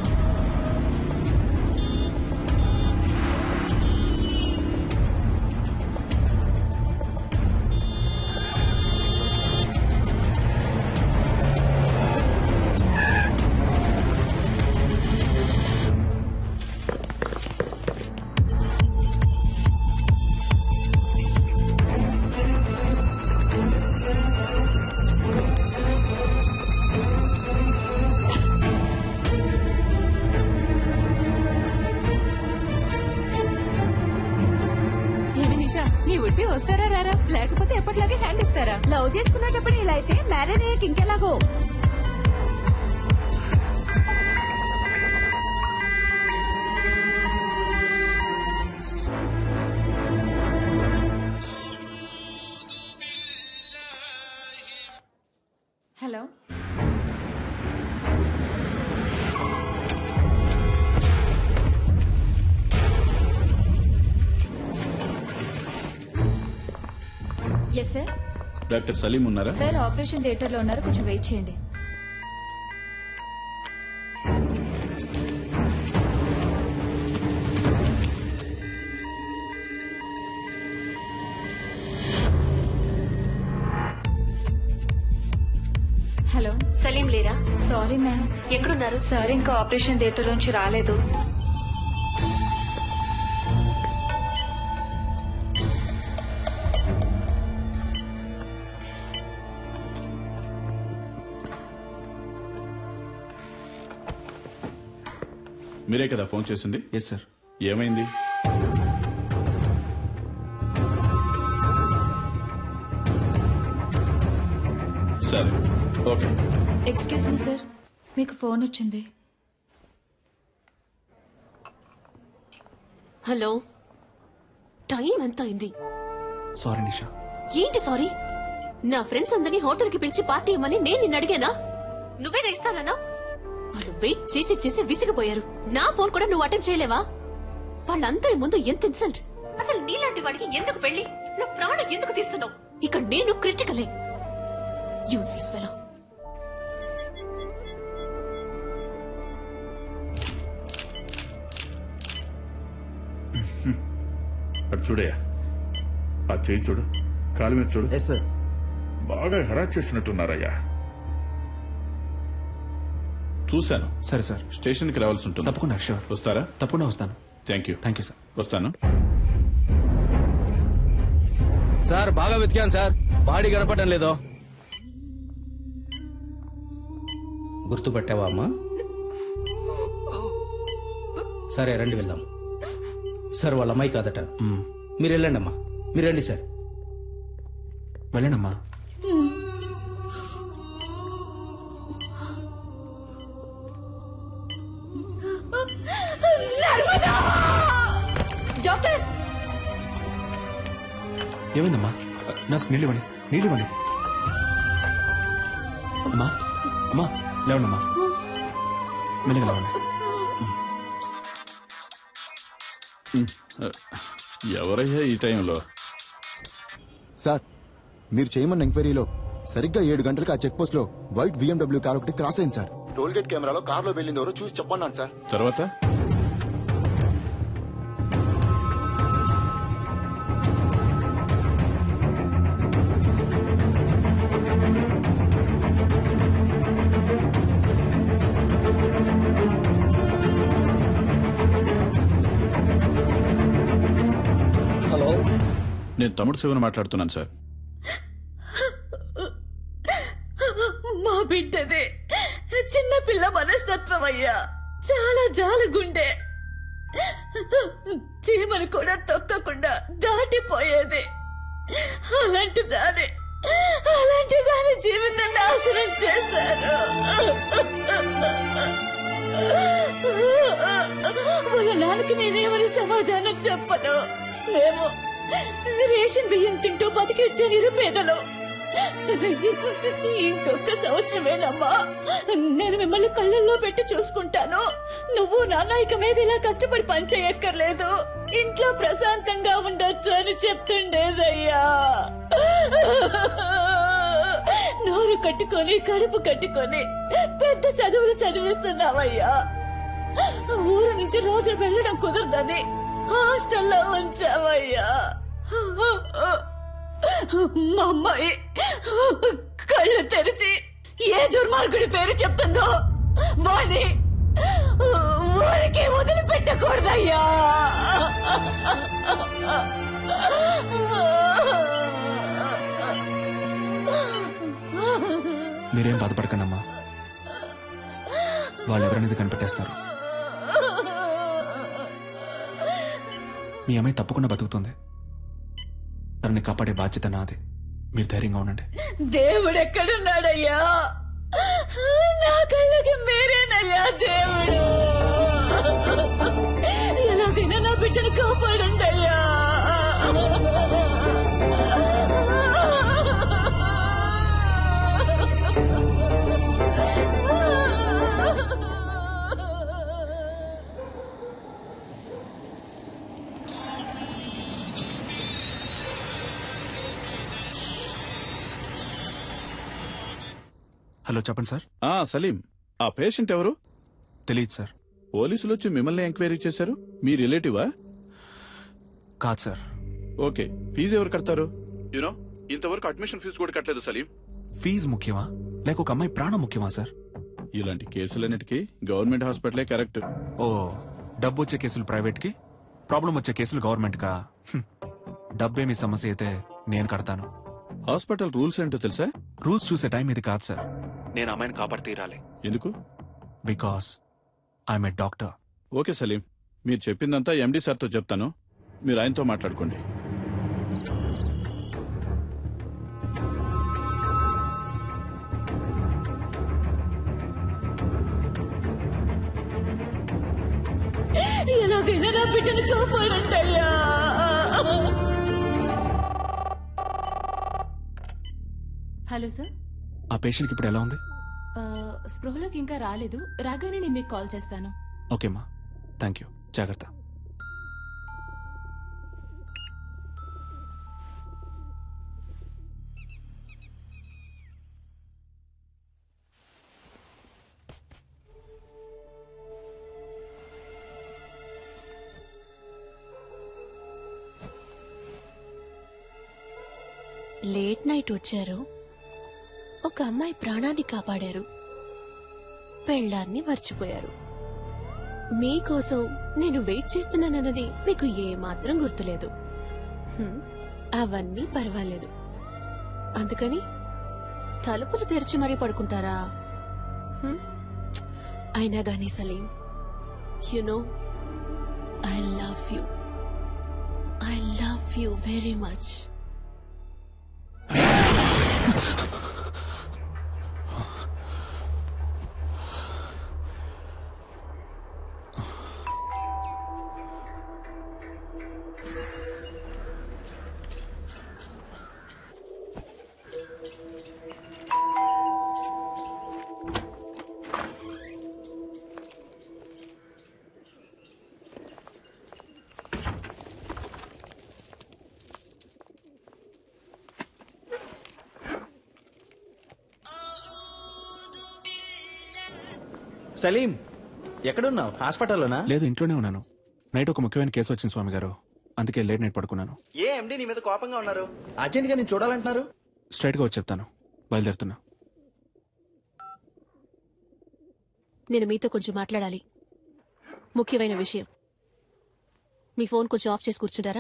ఏమి నిషా నీ ఉడిపి వస్తారా రారా లేకపోతే ఎప్పటిలాగే హ్యాండ్ ఇస్తారా
లవ్ చేసుకునేటప్పుడు ఇలా అయితే మ్యారేజ్ అయ్యాక ఇంకెలాగో
hello yes sir
doctor Salim ఉన్నారా
సార్ ఆపరేషన్ థియేటర్ లో ఉన్నారు కొంచెం వెయిట్ చేయండి హలో
సలీం లేరా
సారీ మ్యామ్
ఎక్కడున్నారు
సార్ ఇంకా ఆపరేషన్ థియేటర్ నుంచి రాలేదు
మీరే కదా ఫోన్ చేసింది
ఎస్ సార్
ఏమైంది సరే ఓకే
ఎక్స్క్యూజ్ మీ సార్ మీకు ఫోన్ వచ్చింది
హలో టైం ఎంత అయింది
సారీ నిషా
ఏంటి సారీ నా ఫ్రెండ్స్ అందరినీ హోటల్ కి పిలిచి పార్టీ ఇవ్వమని నేను నిన్ను అడిగానా నువ్వే ఇస్తానన్నా వాళ్ళు వెయిట్ చేసి చేసి విసిగిపోయారు నా ఫోన్ కూడా నువ్వు అటెండ్ చేయలేవా వాళ్ళందరి ముందు ఎంత ఇన్సల్ట్ అసలు నీలాంటి వాడికి ఎందుకు పెళ్లి నా ప్రాణం ఎందుకు తీస్తున్నావు ఇక్కడ నేను క్రిటికలే యూస్లెస్ ఫెలో
అటు చూడయ్యా ఆ చేయి చూడు కాలు మీద చూడు
ఎస్ సార్
బాగా హెరాస్ చేసినట్టున్నారయ్యా చూశాను
సరే సార్
స్టేషన్కి రావాల్సి ఉంటుంది
తప్పకుండా షూర్
వస్తారా
తప్పకుండా వస్తాను
thank you
thank you sir
వస్తాను
సార్ బాగా వెతికాను సార్ బాడీ కనపడడం లేదో
గుర్తుపట్టావా అమ్మా సరే రండి వెళ్దాం సార్ వాళ్ళ అమ్మాయి కాదట మీరు వెళ్ళండి అమ్మా మీరు రండి సార్
వెళ్ళండమ్మా
డాక్టర్
ఏమైందమ్మా నర్స్ నీళ్ళు ఇవ్వండి నీళ్ళు ఇవ్వండి అమ్మా అమ్మా లేవండమ్మా మెల్లగా లేవండి
ఎవరయ్యా ఈ టైంలో
సార్ మీరు చేయమన్న ఎంక్వైరీలో సరిగ్గా ఏడు గంటలకు ఆ చెక్ పోస్ట్ లో వైట్ బిఎండబ్ల్యూ కార్ ఒకటి క్రాస్ అయింది సార్ టోల్ గేట్ కెమెరాలో కార్ లో వెళ్ళింది ఎవరో చూసి చెప్పన్నాను సార్
తర్వాత
హలో
నేను తమ్ముడు శివన్ మాట్లాడుతున్నాను సార్
మా బిడ్డదే చిన్న పిల్ల మనస్తత్వం అయ్యా చాలా జాలగుండే చీమను కూడా తొక్కకుండా దాటిపోయేది అలాంటి దాని అలాంటి దాని జీవితం నాశనం చేశారు వాళ్ళ నాన్నకి నేనేమని సమాధానం చెప్పను మేము రేషన్ బియ్యం తింటూ బతికిచ్చే నిరుపేదలు ఇంకొక సంవత్సరమేనమ్మా నేను మిమ్మల్ని కళ్ళల్లో పెట్టి చూసుకుంటాను నువ్వు నాన్న ఇక మీద ఇలా కష్టపడి పనిచేయక్కర్లేదు ఇంట్లో ప్రశాంతంగా ఉండొచ్చు అని చెప్తుండేదయ్యా నోరు కట్టుకొని కడుపు కట్టుకొని పెద్ద చదువులు చదివిస్తున్నావయ్యా ఊరు నుంచి రోజు వెళ్ళడం కుదరదని హాస్టల్లో ఉంచావయ్యా మా అమ్మాయి కళ్ళు తెరిచి ఏ దుర్మార్గుడి పేరు చెప్తుందో వాణ్ణి ఊరికి వదిలిపెట్టకూడదయ్యా
మీరేం బాధపడకండి అమ్మా వాళ్ళు ఎవరనేది కనిపెట్టేస్తారు మీ అమ్మాయి తప్పకుండా బతుకుతుంది తనని కాపాడే బాధ్యత నాది మీరు ధైర్యంగా ఉండండి
దేవుడు ఎక్కడున్నాడయ్యా నా కళ్ళకి మీరేనయ్యా దేవుడు ఎలాగైనా నా బిడ్డను కాపాడండి అయ్యా
హలో చెప్పండి సార్
ఆ సలీం ఆ పేషెంట్ ఎవరు
తెలియదు సార్
పోలీసులు వచ్చి మిమ్మల్ని ఎంక్వైరీ చేశారు మీ రిలేటివా
కాదు సార్
ఓకే ఫీజు ఎవరు కడతారు యూనో ఇంతవరకు అడ్మిషన్ ఫీజు కూడా కట్టలేదు సలీం
ఫీజు ముఖ్యమా లేక ఒక అమ్మాయి ప్రాణం ముఖ్యమా సార్
ఇలాంటి కేసులన్నిటికీ గవర్నమెంట్ హాస్పిటలే కరెక్ట్
ఓ డబ్బు వచ్చే కేసులు ప్రైవేట్ కి ప్రాబ్లం వచ్చే కేసులు గవర్నమెంట్ కా హ్మ్. డబ్బేమి సమస్య అయితే నేను కడతాను
హాస్పిటల్ రూల్స్ ఏంటో తెలుసా
రూల్స్ చూసే టైం ఇది కాదు సార్ నేను అమ్మాయిని కాపాడి తీరాలి
ఎందుకు
because I'm a doctor
okay Salim మీరు చెప్పిందంతా ఎండి సార్తో చెప్తాను మీరు ఆయనతో మాట్లాడుకోండి
ఎలాగైనా నా బిడ్డను కాపాడండి అయ్యా
హలో సార్
ఆ పేషెంట్కి ఇప్పుడు ఎలా ఉంది
ఆ, స్పృహలోకి ఇంకా రాలేదు రాగానే నేను మీకు కాల్ చేస్తాను
ఓకేమ్మా థ్యాంక్ యూ జాగ్రత్త
లేట్ నైట్ వచ్చారు ఒక అమ్మాయి ప్రాణాన్ని కాపాడారు పెళ్ళాన్ని మర్చిపోయారు మీకోసం నేను వెయిట్ చేస్తున్నానన్నది మీకు ఏమాత్రం గుర్తులేదు హ్మ్, అవన్నీ పర్వాలేదు అందుకని తలుపులు తెరిచి మరీ పడుకుంటారా హ్మ్? అయినా గానీ Salim you know I love you I love you very much
Salim ఎక్కడున్నావు హాస్పిటల్లోనా
లేదు ఇంట్లోనే ఉన్నాను నైట్ ఒక ముఖ్యమైన కేసు వచ్చింది స్వామి గారు అందుకే లేట్ నైట్ పడుకున్నాను
ఏ ఎండి నీ మీద కోపంగా ఉన్నారు అర్జెంట్ గా నేను చూడాలంటున్నారు
స్ట్రైట్గా వచ్చి చెప్తాను బయలుదేరుతున్నా
నేను మీతో కొంచెం మాట్లాడాలి ముఖ్యమైన విషయం మీ ఫోన్ కొంచెం ఆఫ్ చేసి కూర్చుంటారా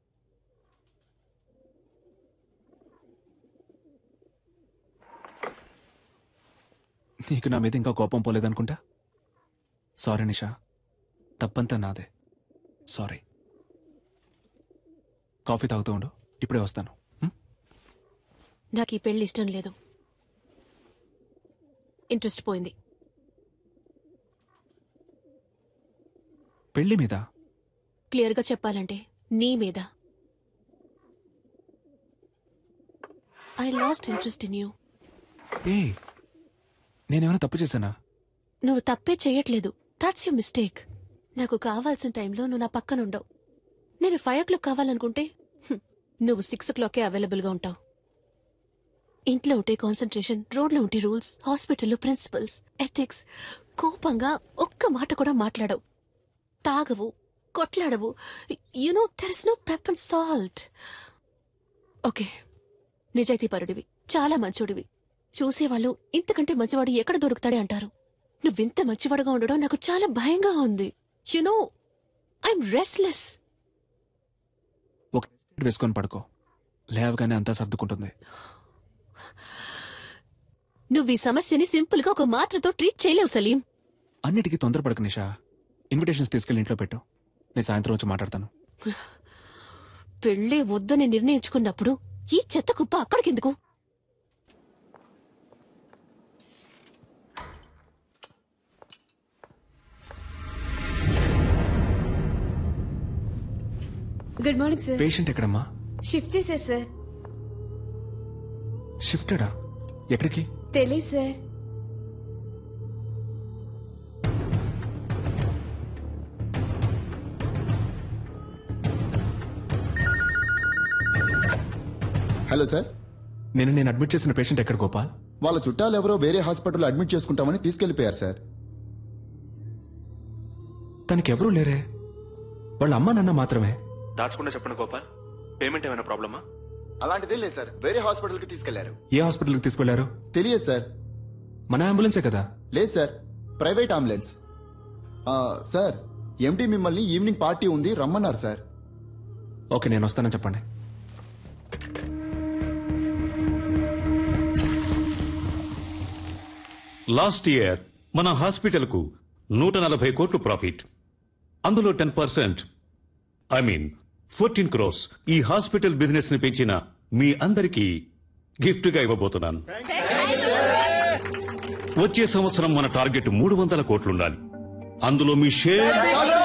నీకు నా మీద ఇంకా కోపం పోలేదనుకుంటా సారీ నిషా తప్పంతా నాదే సారీ కాఫీ తాగుతూ ఉండు ఇప్పుడే వస్తాను
నాకు ఈ పెళ్లి ఇష్టం లేదు ఇంట్రెస్ట్ పోయింది
పెళ్లి మీద
క్లియర్గా చెప్పాలంటే నీ మీద I lost interest in you
ఏ నేనేమైనా తప్పు చేశానా
నువ్వు తప్పే చెయ్యట్లేదు దాట్స్ యూ మిస్టేక్ నాకు కావాల్సిన టైంలో నువ్వు నా పక్కన ఉండవు నేను ఫైవ్ ఓ క్లాక్ కావాలనుకుంటే హ్మ్, నువ్వు సిక్స్ ఓ క్లాకే అవైలబుల్గా ఉంటావు ఇంట్లో ఉంటే కాన్సన్ట్రేషన్ రోడ్లో ఉంటే రూల్స్ హాస్పిటల్లో ప్రిన్సిపల్స్ ఎథిక్స్ కోపంగా ఒక్క మాట కూడా మాట్లాడవు తాగవు కొట్లాడవు you know there is no pep and salt okay నిజాయితీపరుడివి చాలా మంచోడివి చూసేవాళ్ళు ఇంతకంటే మంచివాడు ఎక్కడ దొరుకుతాడే అంటారు నువ్వింత మంచివాడుగా ఉండడం నాకు చాలా భయంగా ఉంది యునో ఐఎమ్ రెస్ట్లెస్
ఒక వేసుకొని పడుకో లేవగానే అంతా సర్దుకుంటుంది
నువ్వు ఈ సమస్యని సింపుల్ గా ఒక మాత్రతో ట్రీట్ చేయలేవు సలీం
అన్నిటికీ తొందరపడకు నిషా ఇన్విటేషన్స్ తీసుకెళ్ళి ఇంట్లో పెట్టు నేను సాయంత్రం వచ్చి మాట్లాడతాను
పెళ్ళే వద్దని నిర్ణయించుకున్నప్పుడు ఈ చెత్త కుప్ప అక్కడికెందుకు
గుడ్ మార్నింగ్ సార్
పేషెంట్ ఎక్కడమ్మా
షిఫ్ట్ చేశారు సార్
షిఫ్టెడా ఎక్కడికి
తెలీదు సార్
హలో సార్
నేను నేను అడ్మిట్ చేసిన పేషెంట్ ఎక్కడ గోపాల్
వాళ్ళ చుట్టాలు ఎవరో వేరే హాస్పిటల్లో అడ్మిట్ చేసుకుంటామని తీసుకెళ్లిపోయారు సార్
తనకి ఎవరూ లేరే వాళ్ళ అమ్మ నాన్న మాత్రమే దాచకుండా చెప్పండి గోపాల్ పేమెంట్ ఏమైనా ప్రాబ్లమా
అలాంటిదే లేదు సార్ వేరే హాస్పిటల్కి తీసుకెళ్లారు
ఏ హాస్పిటల్కి తీసుకెళ్లారు
తెలియదు సార్
మన అంబులెన్సే కదా
లేదు సార్ ప్రైవేట్ అంబులెన్స్ ఆ, సార్ ఎండి మిమ్మల్ని ఈవినింగ్ పార్టీ ఉంది రమ్మన్నారు సార్
ఓకే నేను వస్తానని చెప్పండి
లాస్ట్ ఇయర్ మన హాస్పిటల్కు నూట నలభై కోట్లు ప్రాఫిట్ అందులో ten percent I mean fourteen crores ఈ హాస్పిటల్ బిజినెస్ ని పెంచిన మీ అందరికీ గిఫ్ట్ గా ఇవ్వబోతున్నాను వచ్చే సంవత్సరం మన టార్గెట్ మూడు వందల కోట్లుండాలి అందులో మీ షేర్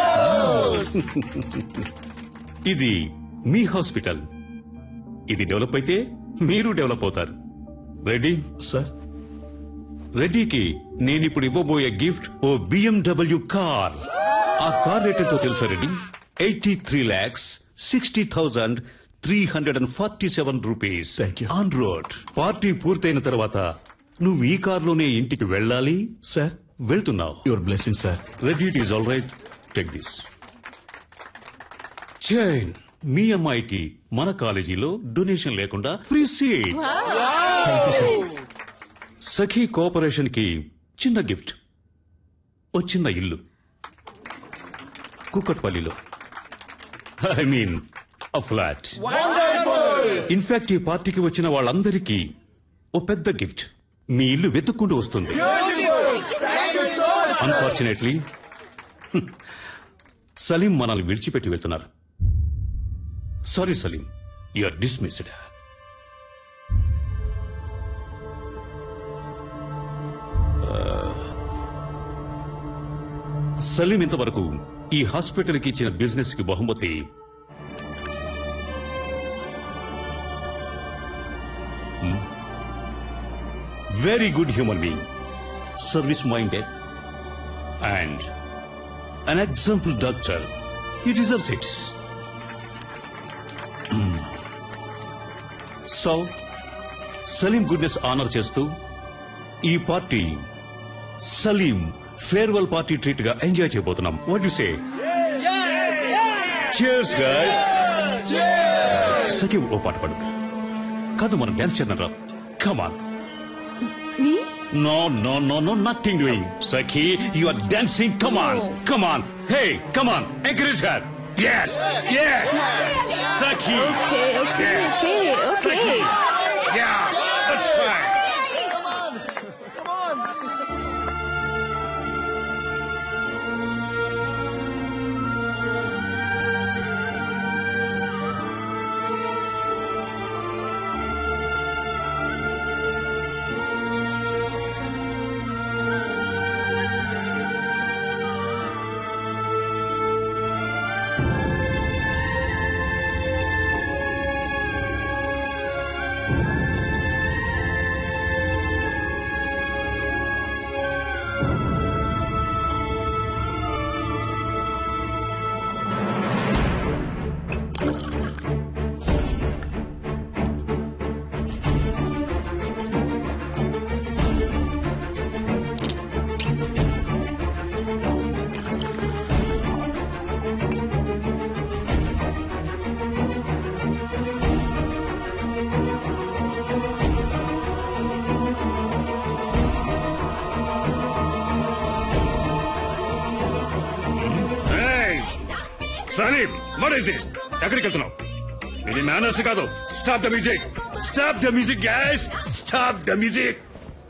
ఇది మీ హాస్పిటల్ ఇది డెవలప్ అయితే మీరు డెవలప్ అవుతారు రెడీ
సార్
రెడ్డికి నేనిప్పుడు ఇవ్వబోయే గిఫ్ట్ ఓ బిఎండబ్ల్యూ కార్ ఆ కార్ రేట్ ఎంతో తెలుసా Reddy eighty three lakhs sixty thousand three hundred and forty seven rupees on road party పూర్తయిన తర్వాత నువ్వు ఈ కార్లోనే ఇంటికి వెళ్ళాలి
సార్
వెళ్తున్నావు
your blessing sir
ready it is all right take this chain మీ అమ్మాయికి మన కాలేజీలో డొనేషన్ లేకుండా ఫ్రీ సీట్ సఖీ కోఆపరేషన్ కి చిన్న గిఫ్ట్ ఓ చిన్న ఇల్లు కుక్కట్పల్లిలో I mean a flat in fact ఈ పార్టీకి వచ్చిన వాళ్ళందరికీ ఓ పెద్ద గిఫ్ట్ మీ ఇల్లు వెతుక్కుంటూ వస్తుంది అన్ఫార్చునేట్లీ సలీం మనల్ని విడిచిపెట్టి వెళ్తున్నారు sorry Salim you are dismissed Salim ఇంతవరకు ఈ హాస్పిటల్కి ఇచ్చిన బిజినెస్ కి బహుమతి very good human being service minded and an example doctor he deserves it so Salim goodness honour చేస్తూ ఈ party Salim farewell party treat గా ఎంజాయ్ చేయబోతున్నాం what you say cheers guys Sakhi ఓ పాట పాడు కాదు మనం డాన్స్ చేద్దాం రా come on No, no, no, no, nothing doing. Sakhi, you are dancing. Come on, come on. Hey, come on. Encourage her. Yes, yes. Sakhi.
Okay, okay,
Yes.
okay, okay.
Sakhi. Yeah, that's fine. Salim what is this ఎక్కడికి వెళ్తున్నావు ఇది manners కాదు stop the music stop the music guys stop the music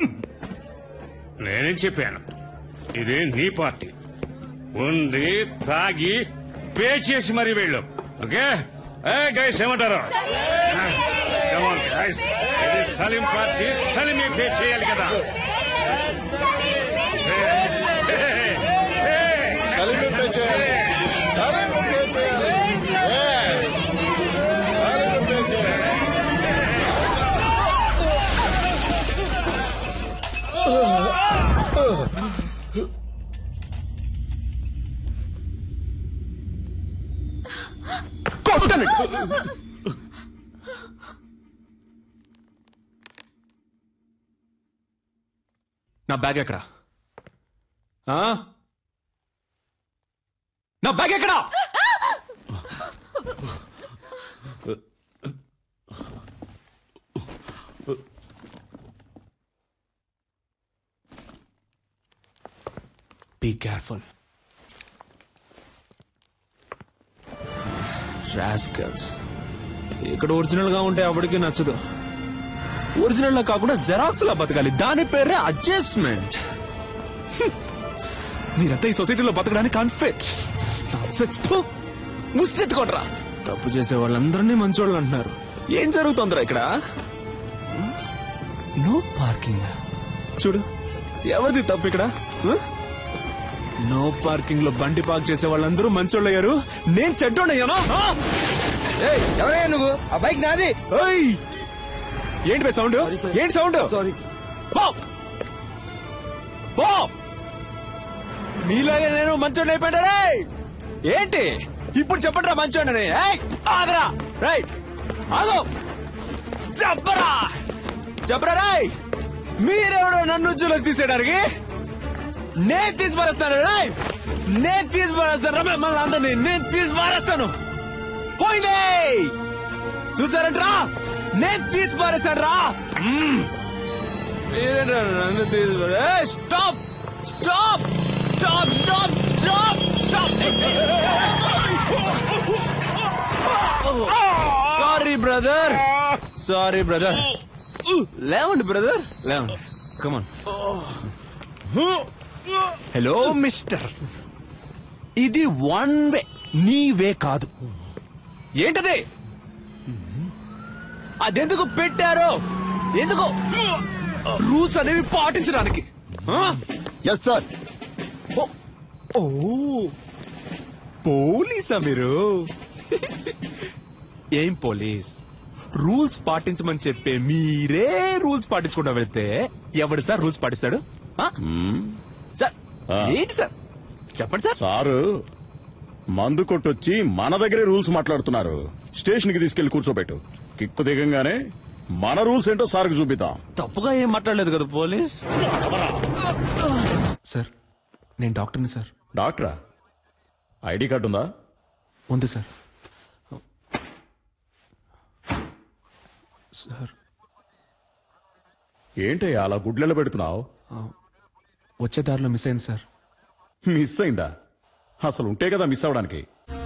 నేనేం చెప్పాను ఇది నీ party ఉంది తాగి పే చేసి మరీ వెళ్ళు ఓకే ఏ గైస్ ఏమంటారు Come on, guys. ఇది సలీం పార్టీ సలీమే పే చేయాలి కదా
సలీమే పే చేయాలి సలీమే పే చేయాలి Yes. సలీమే పే చేయాలి
నా బ్యాగ్ ఎక్కడా ఆ? నా బ్యాగ్ ఎక్కడా బీ కేర్ఫుల్ రాస్కల్స్ ఇక్కడ ఒరిజినల్ గా ఉంటే ఎవరికి నచ్చదు ఒరిజినల్ లా కాకుండా జెరాక్స్ లా బతకాలి దాని పేరే అడ్జస్ట్మెంట్ మీరంతా ఈ సొసైటీలో బతకడానికి కన్ఫెట్ ముష్టెత్తుకోట్రా తప్పు చేసే వాళ్ళందరినీ మంచోళ్ళు అంటున్నారు ఏం జరుగుతోందిరా ఇక్కడ నో పార్కింగ్ చూడు ఎవరిది తప్పు ఇక్కడ నో పార్కింగ్ లో బండి పార్క్ చేసే వాళ్ళందరూ మంచోళ్ళు అయ్యారు నేను చెడ్డోడయ్యానా
ఎవరయ్యా నువ్వు ఆ బైక్ నాది
ఏంటి బే సౌండ్ ఏంటి సౌండ్
సారీ
పో మీలాగే నేను మంచోడిని అయిపోయాడే ఏంటి ఇప్పుడు చెప్పండి రా మంచోడని ఆగరా రైట్ ఆగు చెప్పరా చెప్పరా రాయ్ మీరెవడో నన్ను జులస్ తీసేయడానికి నేను తీసి పారేస్తాను రాయ్ నేను తీసి పారేస్తాను రా మిమ్మల్ని అందరినీ నేను తీసి పారేస్తాను పోయిందే చూసారంట్రా నేను తీసి పారేశాను రా మ్మ్. మీరేంట్రా నన్ను తీసి పారే- ఏయ్, stop stop stop stop stop stop sorry brother sorry brother లేవండి బ్రదర్ లేవండి కమాన్ హలో మిస్టర్ ఇది వన్ వే నీ వే కాదు ఏంటది అదెందుకు పెట్టారో ఎందుకు రూల్స్ అనేవి పాటించడానికి
ఎస్ సార్
ఓ పోలీసా మీరు ఏం పోలీస్ రూల్స్ పాటించమని చెప్పే మీరే రూల్స్ పాటించకుండా వెళ్తే ఎవడు సార్ రూల్స్ పాటిస్తాడు ఆ? సార్ ఏంటి సార్ చెప్పండి సార్
సారు మందు కొట్టొచ్చి మన దగ్గరే రూల్స్ మాట్లాడుతున్నారు స్టేషన్ కి తీసుకెళ్లి కూర్చోబెట్టు కిక్కు దిగంగానే మన రూల్స్ ఏంటో సార్కి చూపిద్దాం
తప్పుగా ఏం మాట్లాడలేదు కదా పోలీస్ సార్ నేను డాక్టర్ని సార్
డాక్టరా ఐడి కార్డు ఉందా
ఉంది సార్ సార్
ఏంటయ్యా అలా గుడ్లెల పెడుతున్నావు
వచ్చే దారిలో మిస్ అయింది సార్
మిస్ అయిందా అసలు ఉంటే కదా మిస్ అవడానికి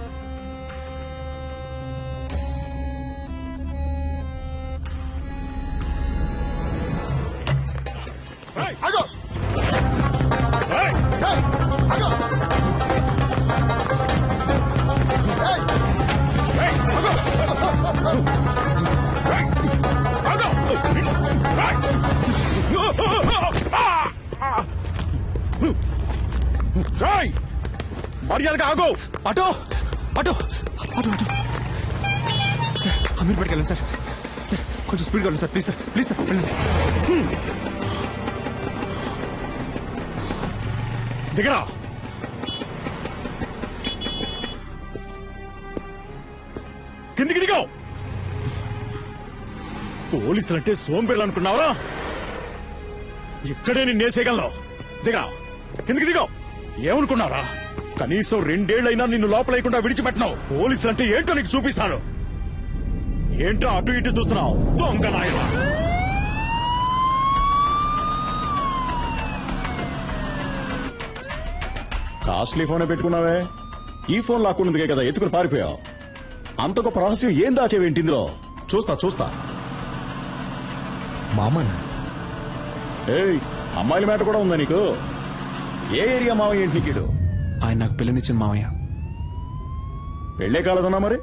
ఆగో ఏయ్, ఆగో ఏయ్, ఆగో
రాయ్ మర్యాదగా ఆగో
auto auto auto auto sir అమీర్పేటకి వెళ్ళండి సార్ సార్ కొంచెం స్పీడ్గా వెళ్ళండి sir please sir please sir వెళ్ళండి
దిగరా కిందికి దిగో పోలీసులంటే సోంబేళ్ళు అనుకున్నావరా ఇక్కడే నేను నేసేయగలను దిగరా కిందికి దిగో ఏమనుకున్నారా కనీసం రెండేళ్లైనా నిన్ను లోపలేయకుండా విడిచిపెట్టినావు పోలీసులు అంటే ఏంటో నీకు చూపిస్తాను ఏంటో అటు ఇటు చూస్తున్నావు దొంగ నాయనా కాస్ట్లీ ఫోనే పెట్టుకున్నావే ఈ ఫోన్ లాక్కున్నదిగే కదా ఎత్తుకుని పారిపోయావు అంత గొప్ప రహస్యం ఏం దాచేవేంటి ఇందులో చూస్తా చూస్తా
మామనా
ఏయ్ అమ్మాయిల మాట కూడా ఉందా నీకు ఏ ఏరియా మావయ్య ఏంటి నీకిడు
ఆయన నాకు పిల్లనిచ్చింది మామయ్య
పెళ్ళే కాలేదన్నా మరి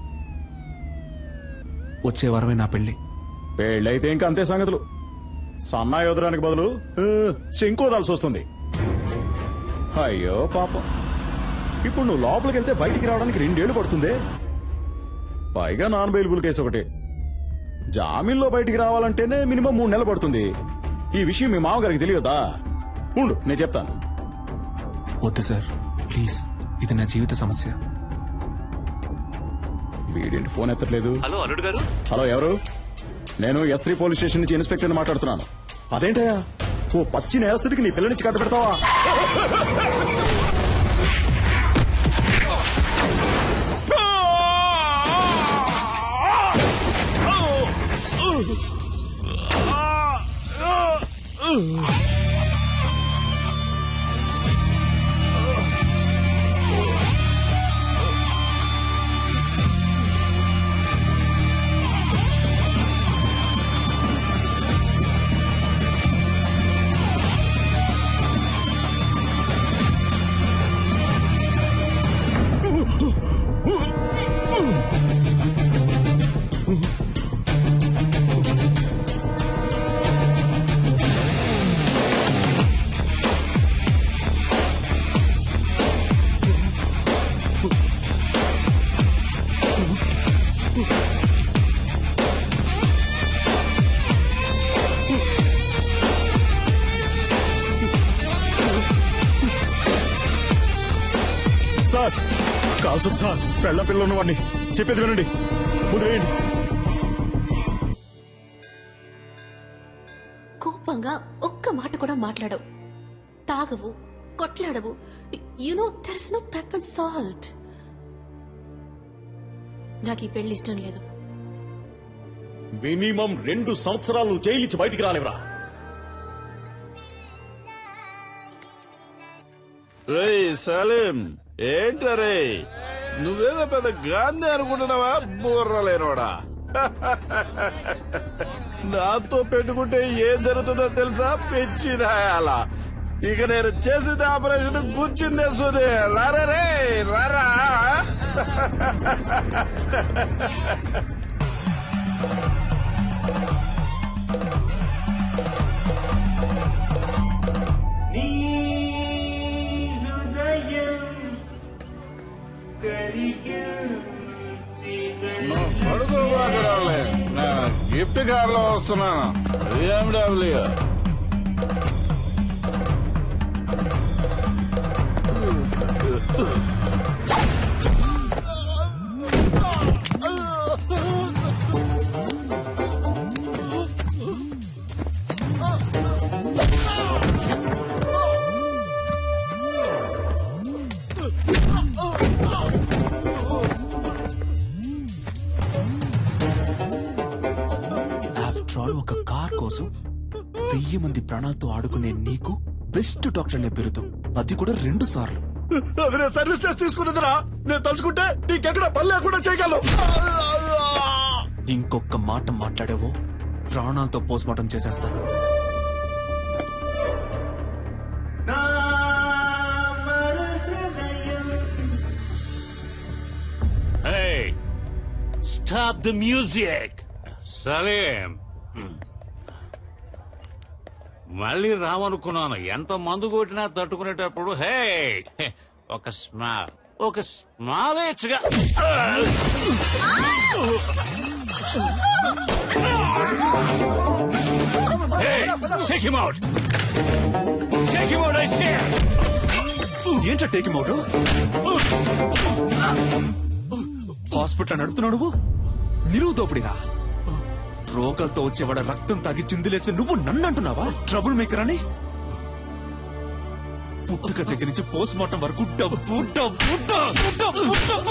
వచ్చే వారమే నా పెళ్లి
పెళ్ళైతే ఇంకా అంతే సంగతులు సన్నాయి వదడానికి బదులు ఆ, శంకు వదాల్సి వస్తుంది అయ్యో పాపం ఇప్పుడు నువ్వు లోపలికి వెళ్తే బయటికి రావడానికి రెండేళ్లు పడుతుంది పైగా నాన్ బెయిలబుల్ కేసు ఒకటి జామీన్లో బయటికి రావాలంటేనే మినిమం మూడు నెలలు పడుతుంది ఈ విషయం మీ మామగారికి తెలియదా ఉండు నేను చెప్తాను
వద్దు సార్ ప్లీజ్ ఇది నా జీవిత సమస్య
వీడేంటి ఫోన్ ఎత్తట్లేదు
హలో అల్లుడు గారు
హలో ఎవరు నేను ఎస్ త్రీ పోలీస్ స్టేషన్ నుంచి ఇన్స్పెక్టర్ మాట్లాడుతున్నాను అదేంటయ్యా ఓ పచ్చి నేరస్తుడికి నీ పిల్లనిచ్చి కట్ట పెడతావా సార్ కాల్చదు సార్ పెళ్ళ పిల్ల ఉన్నవాడిని చెప్పేది వినండి ముదిరేయండి
కోపంగా ఒక్క మాట కూడా మాట్లాడవు తాగవు కొట్లాడవు you know there is no pepper salt నాకు ఈ పెళ్లి ఇష్టం లేదు
మినిమం రెండు సంవత్సరాలు నువ్వు జైలు నుంచి బయటికి రాలేవరా
రేయ్ సలీం ఏంటరే నువ్వేదో పెద్ద గాంధీ అనుకుంటున్నావా బుర్రలేనోడా నాతో పెట్టుకుంటే ఏం జరుగుతుందో తెలుసా పెచ్చిదాయాల ఇక నేను చేసింది ఆపరేషన్ కూర్చుందే సుదే రారా రే రారా నువ్వు పడుకోబాకరాలే నేను గిఫ్ట్ కార్ లో వస్తున్నాను బిఎండబ్ల్యూ
ఆఫ్టర్ ఆల్ ఒక కార్ కోసం వెయ్యి మంది ప్రాణాలతో ఆడుకునే నీకు బెస్ట్ డాక్టర్ అనే పేరుతో అది కూడా రెండు సార్లు
అది నేను సర్వీస్ చేసి తీసుకున్నదిరా నేను తలుచుకుంటే నీకెక్కడ పని లేకుండా చేయగలను
ఇంకొక మాట మాట్లాడావో ప్రాణాలతో పోస్ట్ మార్టం చేసేస్తాను
Hey, stop the music. Salim మళ్ళీ రావనుకున్నాను ఎంత మందు కొట్టినా తట్టుకునేటప్పుడు హే ఒక స్మాల్ ఒక స్మాల్ ఇచ్చగా Take him out! Take him out, I say!
ఏంటో టేక్ మౌట్ హాస్పిటల్ నడుపుతున్నావు నువ్వు నిలువు దోపిడిరా రోగాలతో వచ్చేవాడ రక్తం తాగి చిందులేసి నువ్వు నన్ను అంటున్నావా ట్రబుల్ మేకర్ అని పుట్టుక దగ్గర నుంచి పోస్ట్ మార్టం వరకు డబ్బు డబ్బు డబ్బు డబ్బు డబ్బు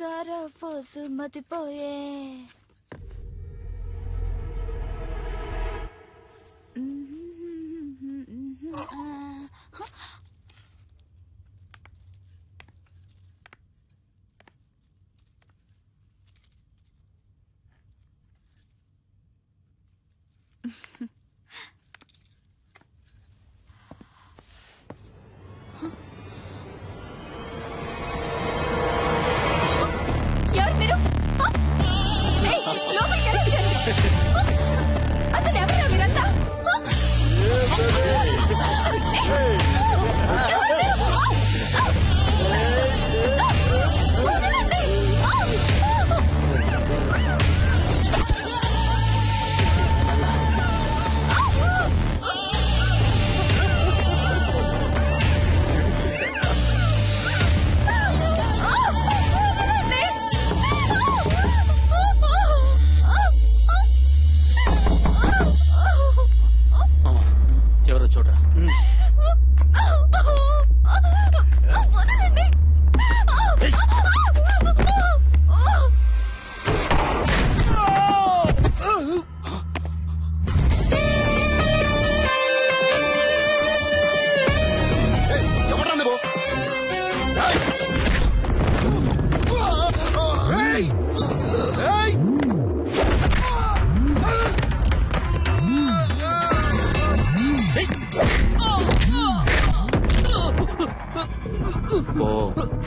షికార ఫోసు మతిపోయే ఎవరు మీరు ఆ? ఏయ్, లోపలికి ఎలా వచ్చారు ఆ? అసలు ఎవరు మీరంతా ఆ? ఏయ్, ఎవరు మీరు? ఆ? ఆ? వదలండి.
ఎవరో చూడరా
వదలండి
ఎవడ్రా నువ్వు
ఓ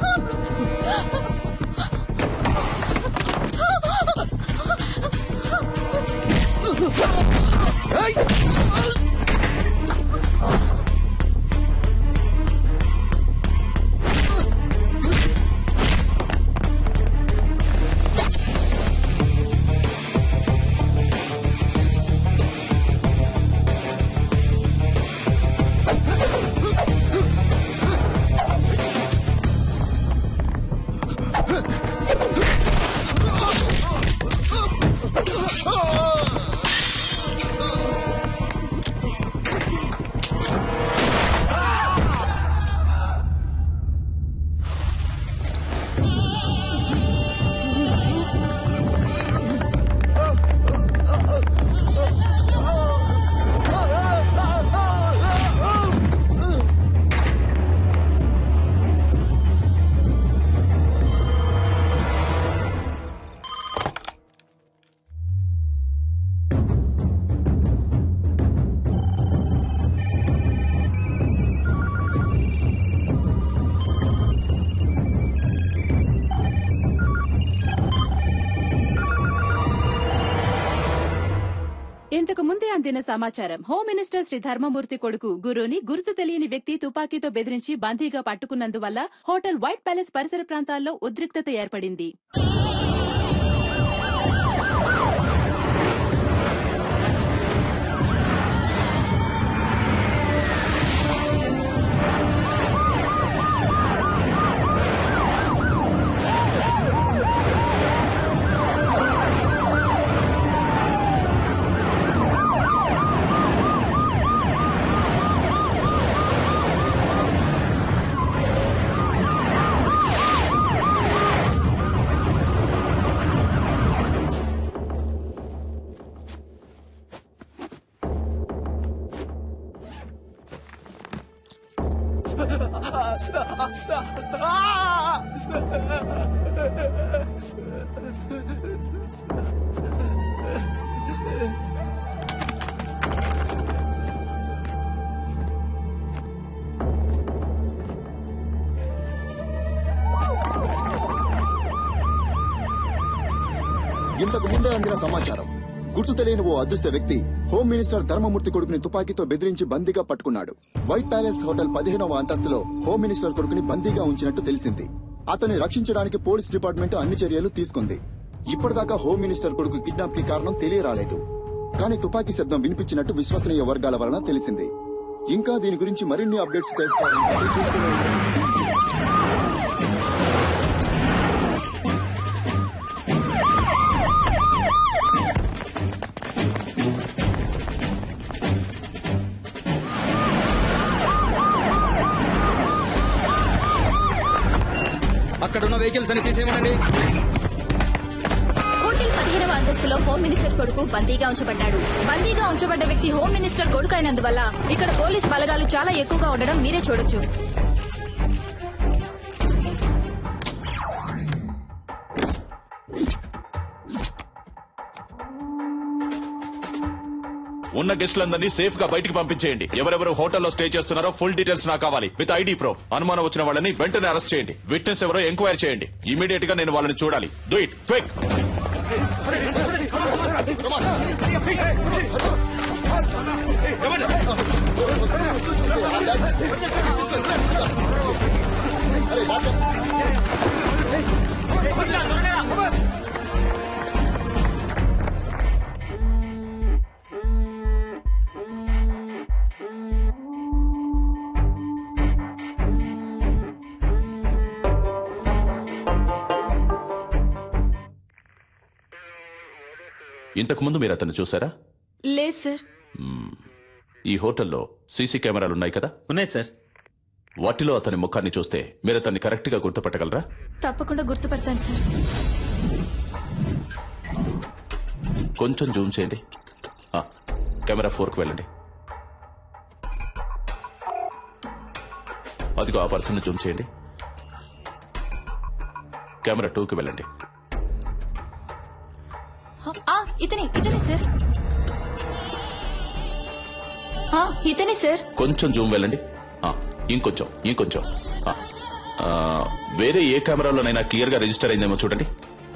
ఇంతకు ముందే అందిన సమాచారం హోమ్ మినిస్టర్ శ్రీ ధర్మమూర్తి కొడుకు గురుని గుర్తు తెలియని వ్యక్తి తుపాకీతో బెదిరించి బందీగా పట్టుకున్నందువల్ల హోటల్ వైట్ ప్యాలెస్ పరిసర ప్రాంతాల్లో ఉద్రిక్తత ఏర్పడింది
ఇంతకు ముందే అందిన సమాచారం గుర్తు తెలియని ఓ అదృశ్య వ్యక్తి హోమ్ మినిస్టర్ ధర్మమూర్తి కొడుకుని తుపాకీతో బెదిరించి బందీగా పట్టుకున్నాడు వైట్ ప్యాలెస్ హోటల్ పదిహేనవ అంతస్తులో హోమ్ మినిస్టర్ కొడుకుని బందీగా ఉంచినట్టు తెలిసింది అతన్ని రక్షించడానికి పోలీస్ డిపార్ట్మెంట్ అన్ని చర్యలు తీసుకుంది ఇప్పటిదాకా హోమ్ మినిస్టర్ కొడుకు కిడ్నాప్ కి కారణం తెలియరాలేదు కానీ తుపాకీ శబ్దం వినిపించినట్టు విశ్వసనీయ వర్గాల వలన తెలిసింది ఇంకా దీని గురించి మరిన్ని అప్డేట్స్ తెలుసుకోవాలంటే చూస్తూనే ఉండండి.
అక్కడ
అక్కడ ఉన్న వెహికల్స్ అని తీసేయమనండి
హోటల్ పదిహేనవ అంతస్తులో హోమ్ మినిస్టర్ కొడుకు బందీగా ఉంచబడ్డాడు బందీగా ఉంచబడ్డ వ్యక్తి హోమ్ మినిస్టర్ కొడుకు అయినందువల్ల ఇక్కడ పోలీస్ బలగాలు చాలా ఎక్కువగా ఉండడం మీరే చూడొచ్చు
ఉన్న గెస్టులందరినీ సేఫ్ గా బయటికి పంపించేయండి ఎవరెవరు హోటల్లో స్టే చేస్తున్నారో ఫుల్ డీటెయిల్స్ నాకు కావాలి విత్ ఐడి ప్రూఫ్ అనుమానం వచ్చిన వాళ్ళని వెంటనే అరెస్ట్ చేయండి విట్నెస్ ఎవరో ఎంక్వైరీ చేయండి ఇమీడియట్ గా నేను వాళ్ళని చూడాలి డూ ఇట్ క్విక్ ఇంతకు ముందు మీరు అతన్ని చూసారా
లేదు సార్
ఈ హోటల్లో సీసీ కెమెరాలు ఉన్నాయి కదా
ఉన్నాయి సార్
వాటిలో అతని ముఖాన్ని చూస్తే మీరు అతన్ని కరెక్ట్ గా గుర్తుపట్టగలరా
తప్పకుండా గుర్తుపడతాను సార్
కొంచెం జూమ్ చేయండి ఆ, కెమెరా ఫోర్కి వెళ్ళండి అదిగో ఆ పర్సన్ జూమ్ చేయండి కెమెరా టూకి వెళ్ళండి
ఆ, ఇతనే ఇతనే సార్ ఆ, ఇతనే సార్
కొంచెం జూమ్ వెళ్ళండి ఆ, ఇంకొంచెం ఇంకొంచెం ఆ, ఆ, వేరే ఏ కెమెరాలోనైనా క్లియర్ గా రిజిస్టర్ అయిందేమో చూడండి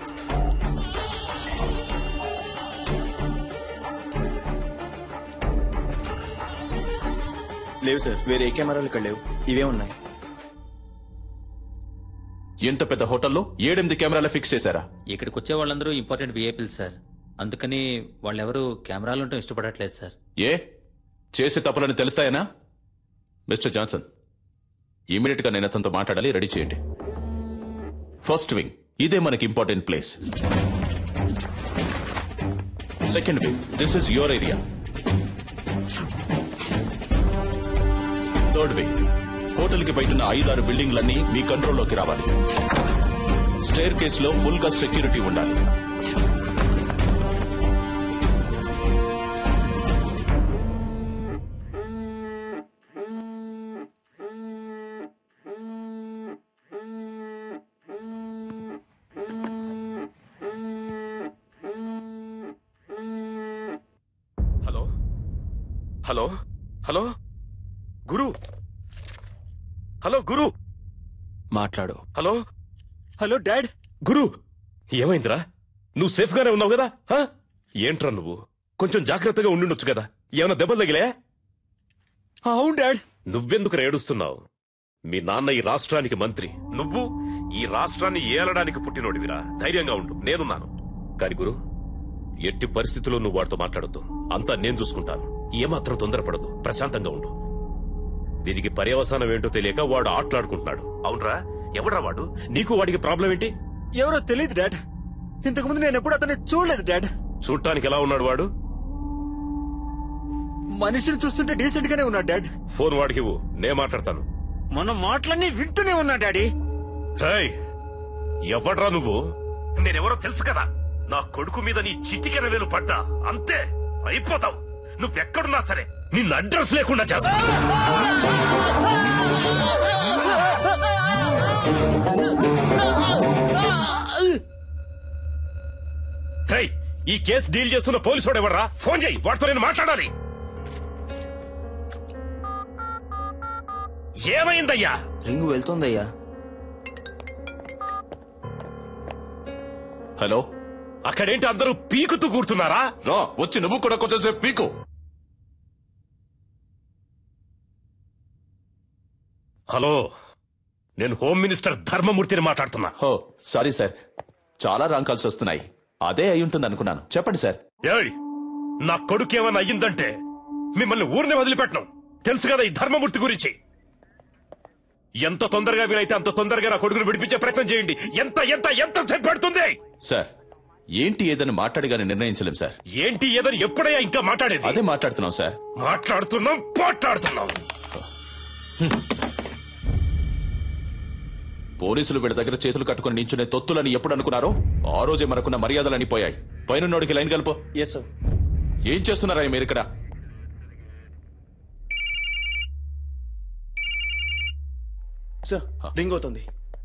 లేవు సార్ వేరే ఏ కెమెరాలు ఇక్కడ లేవు ఇవే ఉన్నాయి
ఎంత పెద్ద హోటల్లో ఏడెనిమిది కెమెరాలు ఫిక్స్ చేశారా
ఇక్కడికి వచ్చే వాళ్ళందరూ ఇంపార్టెంట్ విఐపీలు సార్ అందుకని వాళ్ళెవరూ కెమెరాలు ఉండటం ఇష్టపడట్లేదు సార్
ఏ చేసే తప్పులని తెలుస్తాయనా మిస్టర్ జాన్సన్ ఇమీడియట్ గా నేను అతనితో మాట్లాడాలి రెడీ చేయండి ఫస్ట్ వింగ్ ఇదే మనకి important place second wing this is your area third wing hotel కి బయట ఉన్న ఐదారు బిల్డింగ్లన్నీ మీ కంట్రోల్లోకి రావాలి స్టేర్ కేసులో ఫుల్ గా సెక్యూరిటీ ఉండాలి
hello hello hello Guru hello Guru
మాట్లాడు
హలో హలో డాడ్ గురు ఏమైందిరా నువ్వు సేఫ్ గానే ఉన్నావు కదా హా? ఏంట్రా నువ్వు కొంచెం జాగ్రత్తగా ఉండుండొచ్చు కదా ఏమైనా దెబ్బలు తగిలే అవును డాడ్ నువ్వెందుకు ఏడుస్తున్నావు మీ నాన్న ఈ రాష్ట్రానికి మంత్రి నువ్వు ఈ రాష్ట్రాన్ని ఏలడానికి పుట్టినోడివిరా ధైర్యంగా ఉండు నేనున్నాను కాని గురు ఎట్టి పరిస్థితుల్లో నువ్వు వాడితో మాట్లాడొద్దు అంతా నేను చూసుకుంటాను ఏమాత్రం తొందరపడదు ప్రశాంతంగా ఉండు దీనికి పర్యవసానం ఏంటో తెలియక వాడు ఆటలాడుకుంటున్నాడు అవునరా ఎవడ్రా వాడు నీకు వాడికి ప్రాబ్లం ఏంటి
ఎవరో తెలియదు డాడ్ ఇంతకు ముందు నేను ఎప్పుడు అతన్ని చూడలేదు డాడ్
చూడటానికి ఎలా ఉన్నాడు వాడు
మనిషిని చూస్తుంటే డీసెంట్ గానే ఉన్నాడు డాడ్
ఫోన్ వాడికి ఇవ్వు నే మాట్లాడతాను
మన మాటలన్నీ వింటూనే ఉన్నా డాడీ
రేయ్, ఎవడ్రా నువ్వు నేనెవరో తెలుసు కదా నా కొడుకు మీద నీ చిటికెన వేలు పడ్డా అంతే అయిపోతావు నువ్వెక్కడున్నా సరే నిన్ను అడ్రస్ లేకుండా చేస్తా రేయ్, ఈ కేసు డీల్ చేస్తున్న పోలీసు వాడు ఎవర్రా ఫోన్ చేయి వాడితో నేను మాట్లాడాలి ఏమైందయ్యా
రింగు వెళ్తుందయ్యా
హలో
అక్కడేంటి అందరూ పీకుతూ కూర్చున్నారా
రా వచ్చి నువ్వు కూడా కొంచెంసేపు పీకు
హలో నేను హోమ్ మినిస్టర్ ధర్మమూర్తిని మాట్లాడుతున్నా
హో సారీ సార్ చాలా రాంగ్ కాల్స్ వస్తున్నాయి అదే అయి ఉంటుంది అనుకున్నాను చెప్పండి సార్
ఏయ్ నా కొడుకు ఏమైనా అయ్యిందంటే మిమ్మల్ని ఊరిని వదిలిపెట్టను తెలుసు కదా ఈ ధర్మమూర్తి గురించి ఎంత తొందరగా వీలైతే అంత తొందరగా నా కొడుకును విడిపించే ప్రయత్నం చేయండి ఎంత ఎంత ఎంత సేపు పడుతుంది
సార్ ఏంటి ఏదని మాట్లాడిగానే నిర్ణయించలేం సార్
ఏంటి ఏదని ఎప్పుడయ్యా ఇంకా మాట్లాడేది
అదే మాట్లాడుతున్నాం సార్
మాట్లాడుతున్నాం పోట్లాడుతున్నాం
పోలీసులు వీళ్ళ దగ్గర చేతులు కట్టుకుని నించునే తొత్తులని ఎప్పుడు అనుకున్నారో ఆ రోజే మనకున్న మర్యాదలని పోయాయి పైనున్నోడికి లైన్ కలుపు
ఎస్ సార్
ఏం చేస్తున్నారా మీరు ఇక్కడ
సార్ రింగ్ అవుతుంది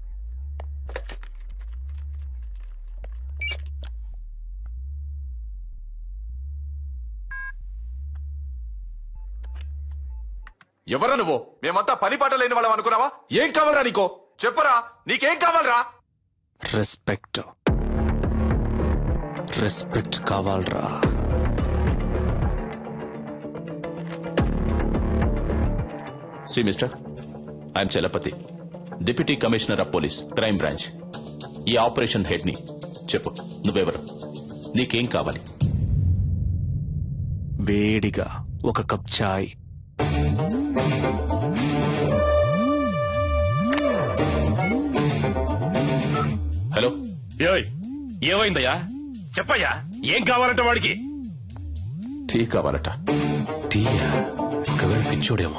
ఎవరా నువ్వు మేమంతా పని పాట లేని వాళ్ళం అనుకున్నావా ఏం కావాలరా నీకో చెప్పరా నీకేం కావాలరా
రెస్పెక్ట్ రెస్పెక్ట్ కావాలరా
see mister I'm Chalapathi deputy commissioner of police crime branch ఈ ఆపరేషన్ హెడ్ ని చెప్పు నువ్వెవరు నీకేం కావాలి
వేడిగా ఒక కప్ చాయ్
హలో
ఏయ్ ఏమైందయ్యా చెప్పయ్యా ఏం కావాలంట వాడికి
టీ కావాలట
టీయా ఒకవేళ పిచ్చోడేమో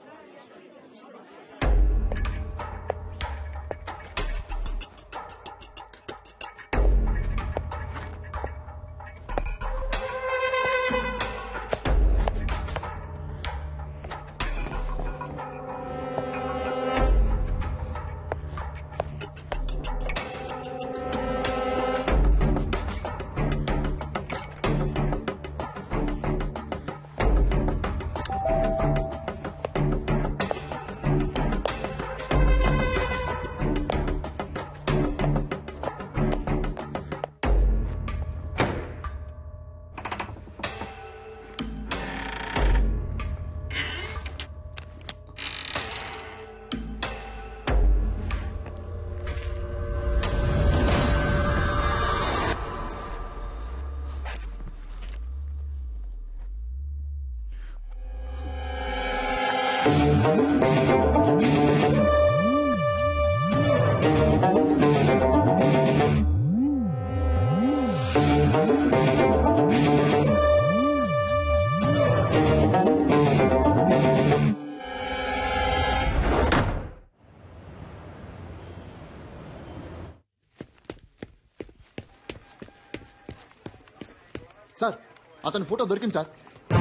సార్ అతని ఫోటో దొరికింది sir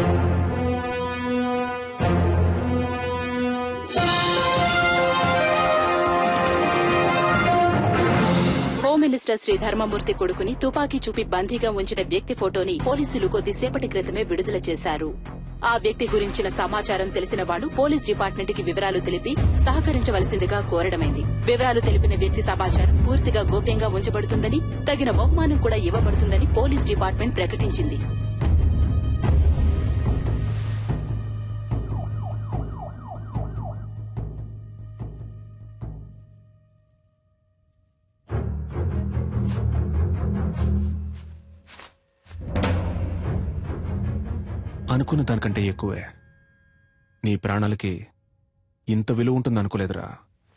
home minister Shri Dharmamurthy కొడుకుని తుపాకీ చూపి బందీగా ఉంచిన వ్యక్తి ఫోటోని పోలీసులు కొద్దిసేపటి క్రితమే విడుదల చేశారు ఆ వ్యక్తి గురించిన సమాచారం తెలిసిన వాళ్లు పోలీస్ డిపార్ట్మెంట్ కి వివరాలు తెలిపి సహకరించవలసిందిగా కోరడమైంది వివరాలు తెలిపిన వ్యక్తి సమాచారం పూర్తిగా గోప్యంగా ఉంచబడుతుందని తగిన బహుమానం కూడా ఇవ్వబడుతుందని పోలీస్ డిపార్ట్మెంట్ ప్రకటించింది
అనుకున్న దానికంటే ఎక్కువే నీ ప్రాణాలకి ఇంత విలువ ఉంటుంది అనుకోలేదురా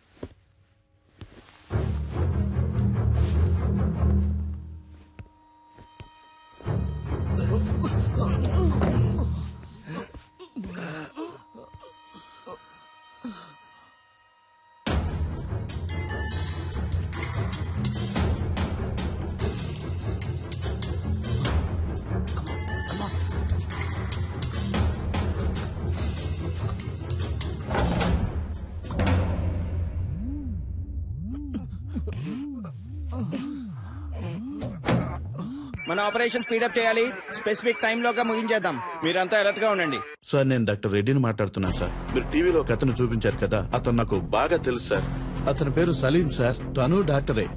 మన ఆపరేషన్ స్పీడప్ చేయాలి స్పెసిఫిక్ టైం లోగా ముగించేద్దాం మీరంతా అలర్ట్ గా ఉండండి
సార్ నేను డాక్టర్ రెడ్డిని మాట్లాడుతున్నాను సార్ మీరు టీవీలో ఒక అతను చూపించారు కదా అతను నాకు బాగా తెలుసు సార్ అతని పేరు సలీం సార్ తను డాక్టరే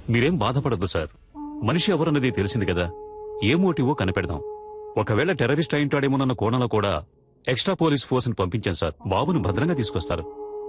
మీరేం బాధపడద్దు సార్ మనిషి ఎవరన్నది తెలిసింది కదా ఏ మోటివో కనిపెడదాం ఒకవేళ టెర్రరిస్ట్ అయింటాడేమోనన్న కోణంలో కూడా ఎక్స్ట్రా పోలీస్ ఫోర్స్ ని పంపించాం సార్ బాబును భద్రంగా తీసుకొస్తారు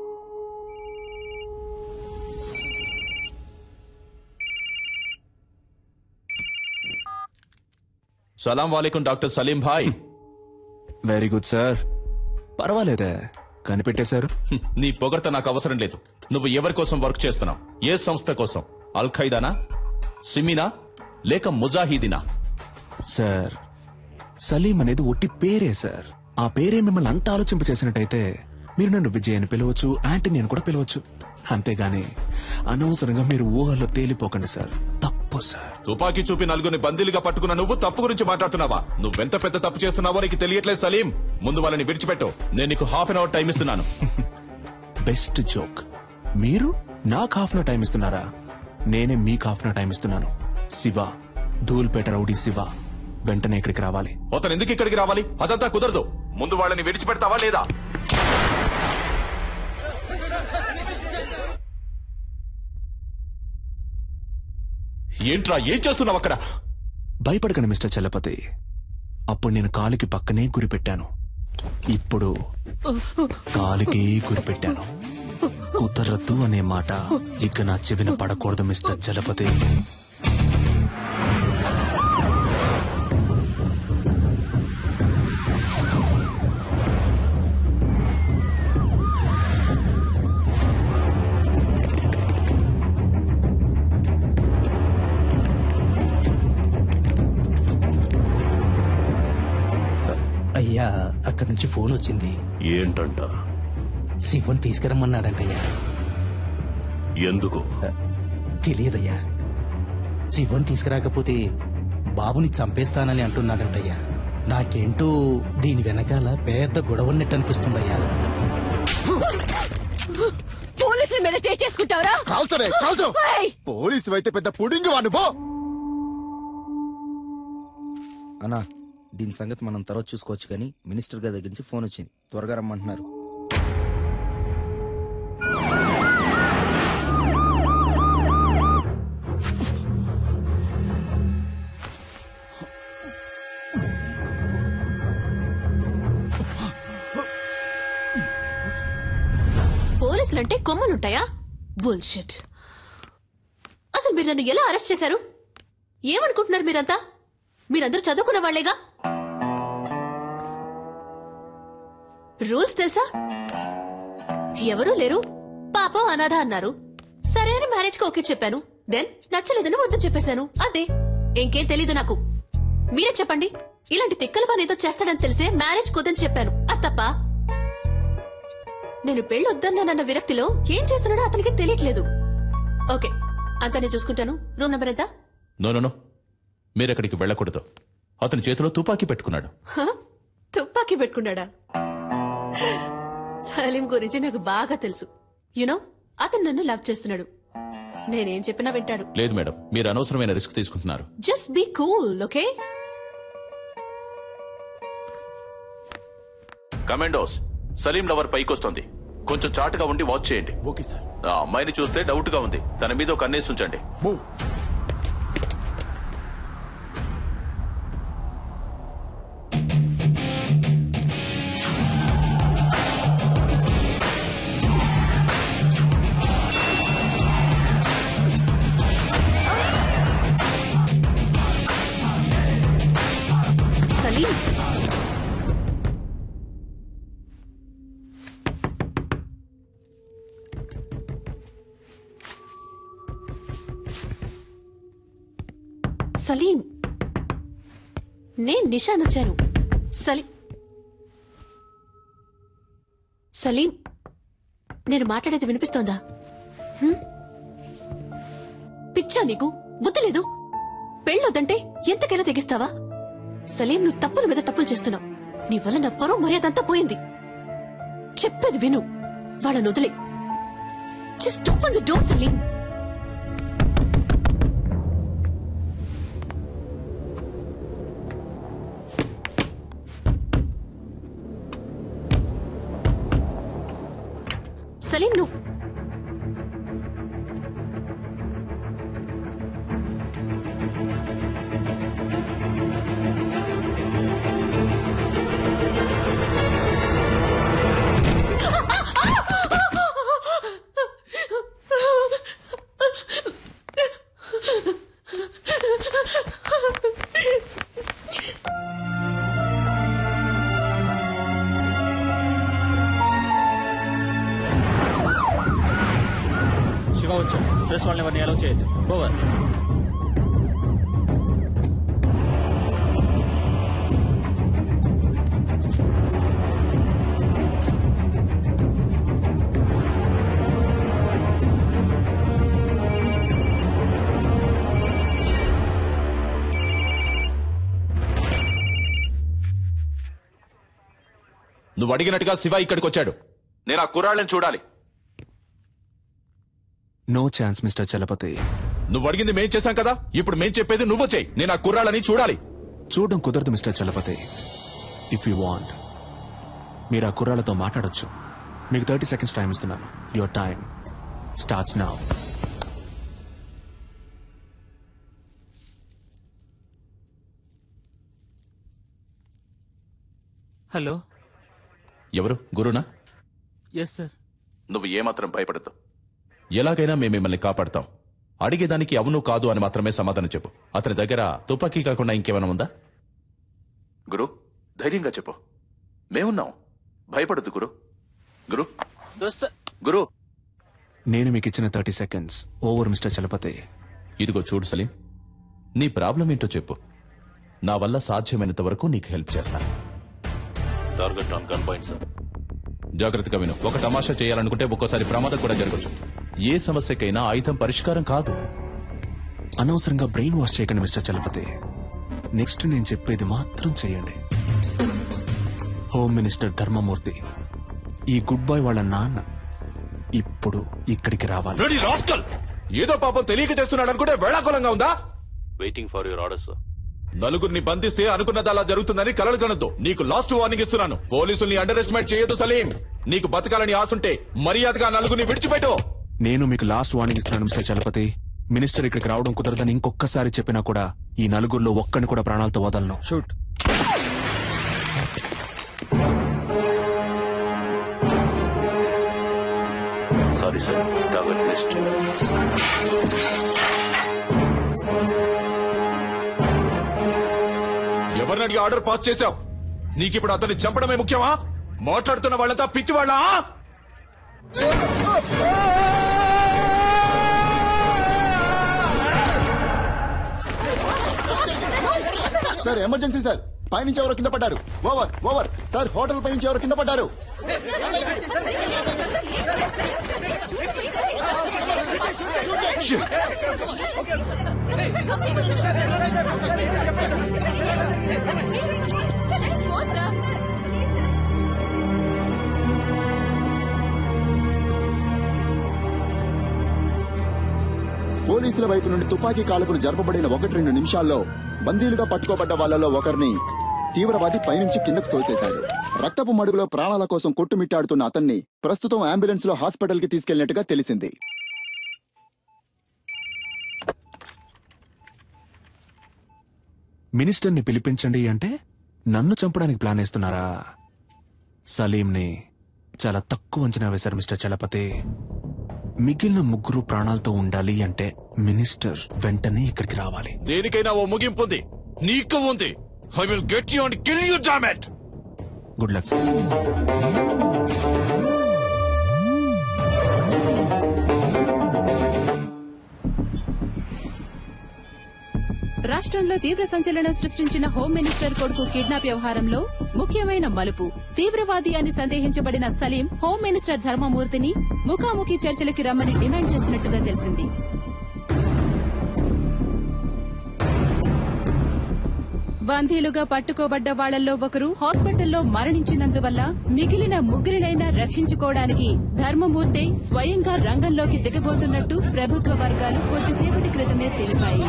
సలాం వాలేకుం డాక్టర్ సలీం భాయ్
వెరీ గుడ్ సార్ పర్వాలేదే కనిపెట్టేశారు
నీ పొగడ్త నాకు అవసరం లేదు నువ్వు ఎవరి కోసం వర్క్ చేస్తున్నావు ఏ సంస్థ కోసం అల్ ఖైదానా సిమినా లేక ముజాహిదీనా
సార్ సలీం అనేది ఒట్టి పేరే సార్ ఆ పేరే మిమ్మల్ని అంత ఆలోచింప చేసినట్టయితే మీరు నన్ను విజయ్ అని పిలవచ్చు యాంటనీ అని కూడా పిలవచ్చు అంతేగాని అనవసరంగా మీరు ఊహల్లో తేలిపోకండి సార్ తప్పు సార్
తుపాకీ చూపి నలుగురిని బందీలుగా పట్టుకున్న నువ్వు తప్పు గురించి మాట్లాడుతున్నావా నువ్వెంత పెద్ద తప్పు చేస్తున్నావో నీకు తెలియట్లేదు సలీం ముందు వాళ్ళని విడిచిపెట్టు నేను నీకు హాఫ్ అన్ అవర్ టైం ఇస్తున్నాను
బెస్ట్ జోక్ మీరు నాకు హాఫ్ నా టైం ఇస్తున్నారా నేనే మీకు హాఫ్ నా టైం ఇస్తున్నాను శివ ధూల్పేట రౌడీ శివ వెంటనే ఇక్కడికి రావాలి
అతను ఎందుకు ఇక్కడికి రావాలి అదంతా కుదరదు ముందు వాళ్ళని విడిచిపెడతావా లేదా ఏంట్రా ఏం చేస్తున్నావు అక్కడ
భయపడకండి మిస్టర్ చలపతి అప్పుడు నేను కాలుకి పక్కనే గురిపెట్టాను ఇప్పుడు కాలుకి గురిపెట్టాను కుదరద్దు అనే మాట ఇక నా చెవిన పడకూడదు మిస్టర్ చలపతి
అయ్యా అక్కడి నుంచి ఫోన్ వచ్చింది
ఏంటంట
శివన్ తీసుకురమ్మన్నాడంటయ్యా
ఎందుకు
తెలియదయ్యా శివన్ తీసుకురాకపోతే బాబుని చంపేస్తానని అంటున్నాడంటయ్యా నాకేంటో దీని వెనకాల పెద్ద గొడవన్నట్టు అనిపిస్తుందయ్యా
పోలీసుల మీద చేసుకుంటావరా
కాల్చవే కాల్చు పోలీసు అయితే పెద్ద పుడింగి వాడు పో
అన్నా దీని సంగతి మనం తర్వాత చూసుకోవచ్చు కానీ మినిస్టర్ గారి దగ్గర నుంచి ఫోన్ వచ్చింది త్వరగా రమ్మంటున్నారు
పోలీసులంటే కొమ్మలుంటాయా బుల్షిట్ అసలు మీరు నన్ను ఎలా అరెస్ట్ చేశారు ఏమనుకుంటున్నారు మీరంతా మీరందరూ చదువుకున్న వాళ్లేగా రూల్స్ తెలుసా ఎవరూ లేరు పాపం అనాథ అన్నారు సరే అని మ్యారేజ్ కి ఓకే చెప్పాను దెన్ నచ్చలేదని వద్దని చెప్పేశాను అదే ఇంకేం తెలీదు నాకు మీరే చెప్పండి ఇలాంటి తిక్కల పని ఏదో చేస్తాడని తెలిసే మ్యారేజ్ కుదని చెప్పాను అది తప్ప నేను పెళ్ళొద్దన్నానన్న విరక్తిలో ఏం చేస్తున్నాడో అతనికి తెలియట్లేదు ఓకే అంతా నేను చూసుకుంటాను రూమ్ నెంబర్ ఎంత
నో నో నో మీరెక్కడికి వెళ్ళకూడదు అతని చేతిలో తుపాకీ పెట్టుకున్నాడు
హ? తుపాకీ పెట్టుకున్నాడా సలీం గురించి నాకు బాగా తెలుసు యునో అతను నన్ను లవ్ చేస్తున్నాడు నేనేం చెప్పినా వింటాడు
లేదు మేడం మీరు అనవసరమైన రిస్క్ తీసుకుంటున్నారు
just be cool okay
commandos Salim lover పైకొస్తుంది కొంచెం చాటుగా ఉండి వాచ్ చేయండి
ఓకే సార్
ఆ అమ్మాయిని చూస్తే డౌట్ గా ఉంది తన మీద ఒక కన్నేసి ఉంచండి
సలీం సలీం నేను నిషాన్ వచ్చాను సలీం సలీం నేను మాట్లాడేది వినిపిస్తోందా హ్మ్? పిచ్చా నీకు బుద్ధి లేదు పెళ్ళొద్దంటే ఎంతకైనా తెగిస్తావా సలీం నువ్వు తప్పుల మీద తప్పులు చేస్తున్నావు నీ వల్ల నా పరువు మర్యాద అంతా పోయింది చెప్పేది విను వాళ్ళని వదిలే just open the door Salim Salim నువ్వు
త్వరగా వచ్చాం ప్రెస్ వాళ్ళని ఎవరిని అలౌ చేయొద్దు ఓవర్
నువ్వు అడిగినట్టుగా శివ ఇక్కడికి వచ్చాడు నేను ఆ కుర్రాళ్ళని చూడాలి
నో ఛాన్స్ మిస్టర్ చలపతి
నువ్వు అడిగింది మేం చేశాం కదా ఇప్పుడు మేం చెప్పేది నువ్వు చేయి నేను ఆ కుర్రాళ్ళని చూడాలి
చూడడం కుదరదు mister Chalapathi if you want మీరు ఆ కుర్రాళ్ళతో మాట్లాడొచ్చు మీకు థర్టీ సెకండ్స్ టైం ఇస్తున్నాను your time starts now
hello
ఎవరు గురునా
ఎస్ సార్
నువ్వు ఏమాత్రం భయపడద్దు ఎలాగైనా మేము మిమ్మల్ని కాపాడతాం అడిగేదానికి అవును కాదు అని మాత్రమే సమాధానం చెప్పు అతని దగ్గర తుపాకీ కాకుండా ఇంకేమైనా ఉందా గురు ధైర్యంగా చెప్పు మేమున్నాం భయపడద్దు గురు గురు గురు
నేను మీకు ఇచ్చిన thirty seconds over mister Chalapathi
ఇదిగో చూడు సలీం నీ ప్రాబ్లం ఏంటో చెప్పు నా వల్ల సాధ్యమైనంత వరకు నీకు హెల్ప్ చేస్తాను
target on gun point sir
జాగ్రత్తగా విను ఒక తమాషా చేయాలనుకుంటే ఒక్కోసారి ప్రమాదం కూడా జరగచ్చు ఏ సమస్యకైనా ఆయుధం పరిష్కారం కాదు
అనవసరంగా బ్రెయిన్ వాష్ చేయకండి మిస్టర్ చలపతి నెక్స్ట్ నేను చెప్పేది మాత్రం చేయండి హోమ్ మినిస్టర్ ధర్మమూర్తి ఈ గుడ్ బాయ్ వాళ్ళ నాన్న ఇప్పుడు ఇక్కడికి రావాలి
రెడీ రాస్కల్ ఏదో పాపం తెలియక చేస్తున్నాడు అనుకుంటే వేళాకులంగా ఉందా
waiting for your order sir
నలుగురిని బంధిస్తే అనుకున్నది అలా జరుగుతుందని కలలు కనొద్దు నీకు లాస్ట్ వార్నింగ్ ఇస్తున్నాను పోలీసుల్ని అండర్ ఎస్టిమేట్ చేయొద్దు సలీం నీకు బతకాలని ఆశుంటే మర్యాదగా నలుగురిని విడిచిపెట్టు
నేను మీకు లాస్ట్ వార్నింగ్ ఇస్తున్నాను మిస్టర్ చలపతి మినిస్టర్ ఇక్కడికి రావడం కుదరదని ఇంకొకసారి చెప్పినా కూడా ఈ నలుగురిలో ఒక్కని కూడా ప్రాణాలతో వదలను
shoot
sorry sir target list
ఎవరిని అడిగి ఆర్డర్ పాస్ చేశావు నీకిప్పుడు అతన్ని చంపడమే ముఖ్యమా మాట్లాడుతున్న వాళ్ళంతా పిచ్చి వాళ్ళ
సార్ ఎమర్జెన్సీ సార్ పైనుంచి ఎవరో కింద పడ్డారు ఓవర్ ఓవర్ సార్ హోటల్ పైనుంచి ఎవరో కింద పడ్డారు పోలీసుల వైపు నుండి తుపాకీ కాల్పులు జరపబడిన ఒకటి రెండు నిమిషాల్లో బందీలుగా పట్టుకోబడ్డ వాళ్ళలో ఒకరిని తీవ్రవాది పైనుంచి కిందకు తోసేశాడు రక్తపు మడుగులో ప్రాణాల కోసం కొట్టుమిట్టాడుతున్న అతన్ని ప్రస్తుతం అంబులెన్స్ లో హాస్పిటల్ కి తీసుకెళ్లినట్టుగా తెలిసింది
మినిస్టర్ని పిలిపించండి అంటే నన్ను చంపడానికి ప్లాన్ వేస్తున్నారా సలీంని చాలా తక్కువ అంచనా వేశారు మిస్టర్ చలపతి మిగిలిన ముగ్గురు ప్రాణాలతో ఉండాలి అంటే మినిస్టర్ వెంటనే ఇక్కడికి రావాలి
దేనికైనా ఓ ముగింపు ఉంది నీకు ఉంది I will get you and kill you జామెట్
గుడ్ లక్
రాష్ట్రంలో తీవ్ర సంచలనం సృష్టించిన హోం మినిస్టర్ కొడుకు కిడ్నాప్ వ్యవహారంలో ముఖ్యమైన మలుపు తీవ్రవాది అని సందేహించబడిన సలీం హోం మినిస్టర్ ధర్మమూర్తిని ముఖాముఖి చర్చలకి రమ్మని డిమాండ్ చేసినట్టుగా తెలిసింది బందీలుగా పట్టుకోబడ్డ వాళ్లలో ఒకరు హాస్పిటల్లో మరణించినందువల్ల మిగిలిన ముగ్గురినైనా రక్షించుకోవడానికి ధర్మమూర్తి స్వయంగా రంగంలోకి దిగబోతున్నట్టు ప్రభుత్వ వర్గాలు కొద్దిసేపటి క్రితమే తెలిపాయి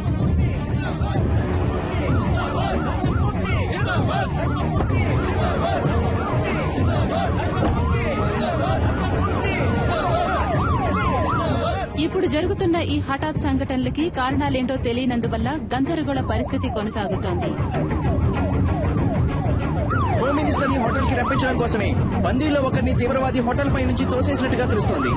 ఇప్పుడు జరుగుతున్న ఈ హఠాత్ సంఘటనలకి కారణాలేంటో తెలియనందువల్ల గందరగోళ పరిస్థితి కొనసాగుతోంది
హోమ్ మినిస్టర్ ని హోటల్ కి రప్పించడం కోసమే బందీలో ఒకరిని తీవ్రవాది హోటల్ పై నుంచి తోసేసినట్టుగా తెలుస్తోంది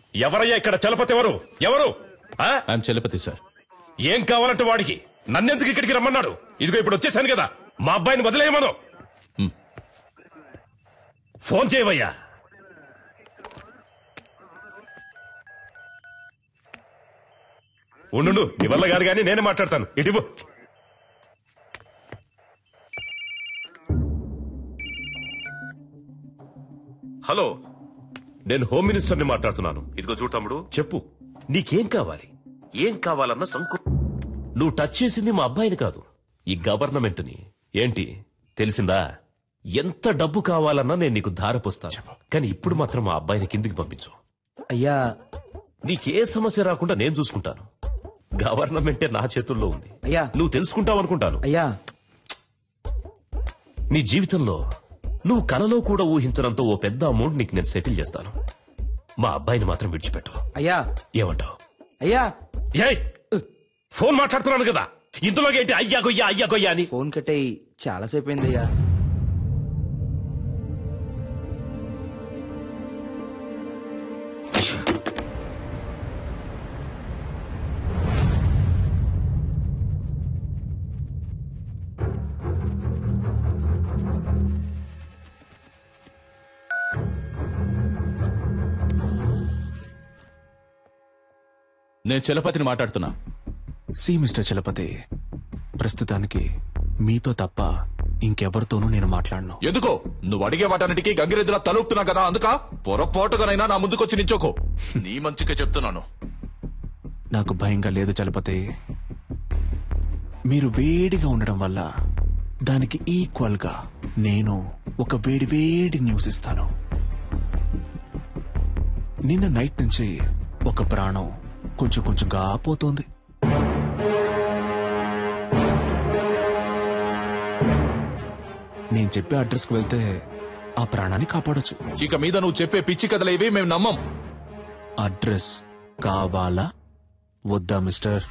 ఎవరయ్యా ఇక్కడ చలపతి ఎవరు ఎవరు ఆ?
ఐఎమ్ చలపతి సార్
ఏం కావాలంటే వాడికి నన్నెందుకు ఇక్కడికి రమ్మన్నాడు ఇదిగో ఇప్పుడు వచ్చేసాను కదా మా అబ్బాయిని వదిలేయమను ఫోన్ చేయవయ్యా ఉండు నీ వల్ల కాదు కానీ నేనే మాట్లాడతాను ఇటు హలో నేను హోమ్ మినిస్టర్ని మాట్లాడుతున్నాను ఇదిగో చూడు తమ్ముడు చెప్పు నీకేం కావాలి ఏం కావాలన్న సంకు నువ్వు టచ్ చేసింది మా అబ్బాయిని కాదు ఈ గవర్నమెంట్ని ఏంటి తెలిసిందా ఎంత డబ్బు కావాలన్నా నేను నీకు ధారపోస్తాను కానీ ఇప్పుడు మాత్రం మా అబ్బాయిని కిందికి పంపించు
అయ్యా
నీకే సమస్య రాకుండా నేను చూసుకుంటాను గవర్నమెంటే నా చేతుల్లో ఉంది
అయ్యా
నువ్వు తెలుసుకుంటావు అనుకుంటాను
అయ్యా
నీ జీవితంలో నువ్వు కలలో కూడా ఊహించడంతో ఓ పెద్ద అమౌంట్ నీకు నేను సెటిల్ చేస్తాను మా అబ్బాయిని మాత్రం విడిచిపెట్టు
అయ్యా
ఏమంటావు
అయ్యా
ఏయ్ ఫోన్ మాట్లాడుతున్నాను కదా ఇందులోకి ఏంటి అయ్యా గొయ్యా అయ్యా గొయ్యా అని
ఫోన్ కట్టేయి చాలాసేపు అయిందయ్యా
నేను చలపతిని మాట్లాడుతున్నా
సి మిస్టర్ చలపతి ప్రస్తుతానికి మీతో తప్ప ఇంకెవరితోనూ నేను మాట్లాడను
ఎందుకో నువ్వు అడిగే వాటన్నిటికీ గంగిరెద్దులా తలుపుతున్నా కదా అందుక పొరపాటుగానైనా నా ముందుకొచ్చి నించోకో నీ మంచిగా చెప్తున్నాను
నాకు భయంగా లేదు చలపతి మీరు వేడిగా ఉండడం వల్ల దానికి ఈక్వల్ గా నేను ఒక వేడి వేడి న్యూస్ ఇస్తాను నిన్న నైట్ నుంచి ఒక ప్రాణం కొంచెం కొంచెంగా పోతోంది నేను చెప్పే అడ్రస్కి వెళ్తే ఆ ప్రాణాన్ని కాపాడొచ్చు
ఇక మీద నువ్వు చెప్పే పిచ్చి కథలు ఇవి మేము నమ్మం
అడ్రస్ కావాలా వద్దా మిస్టర్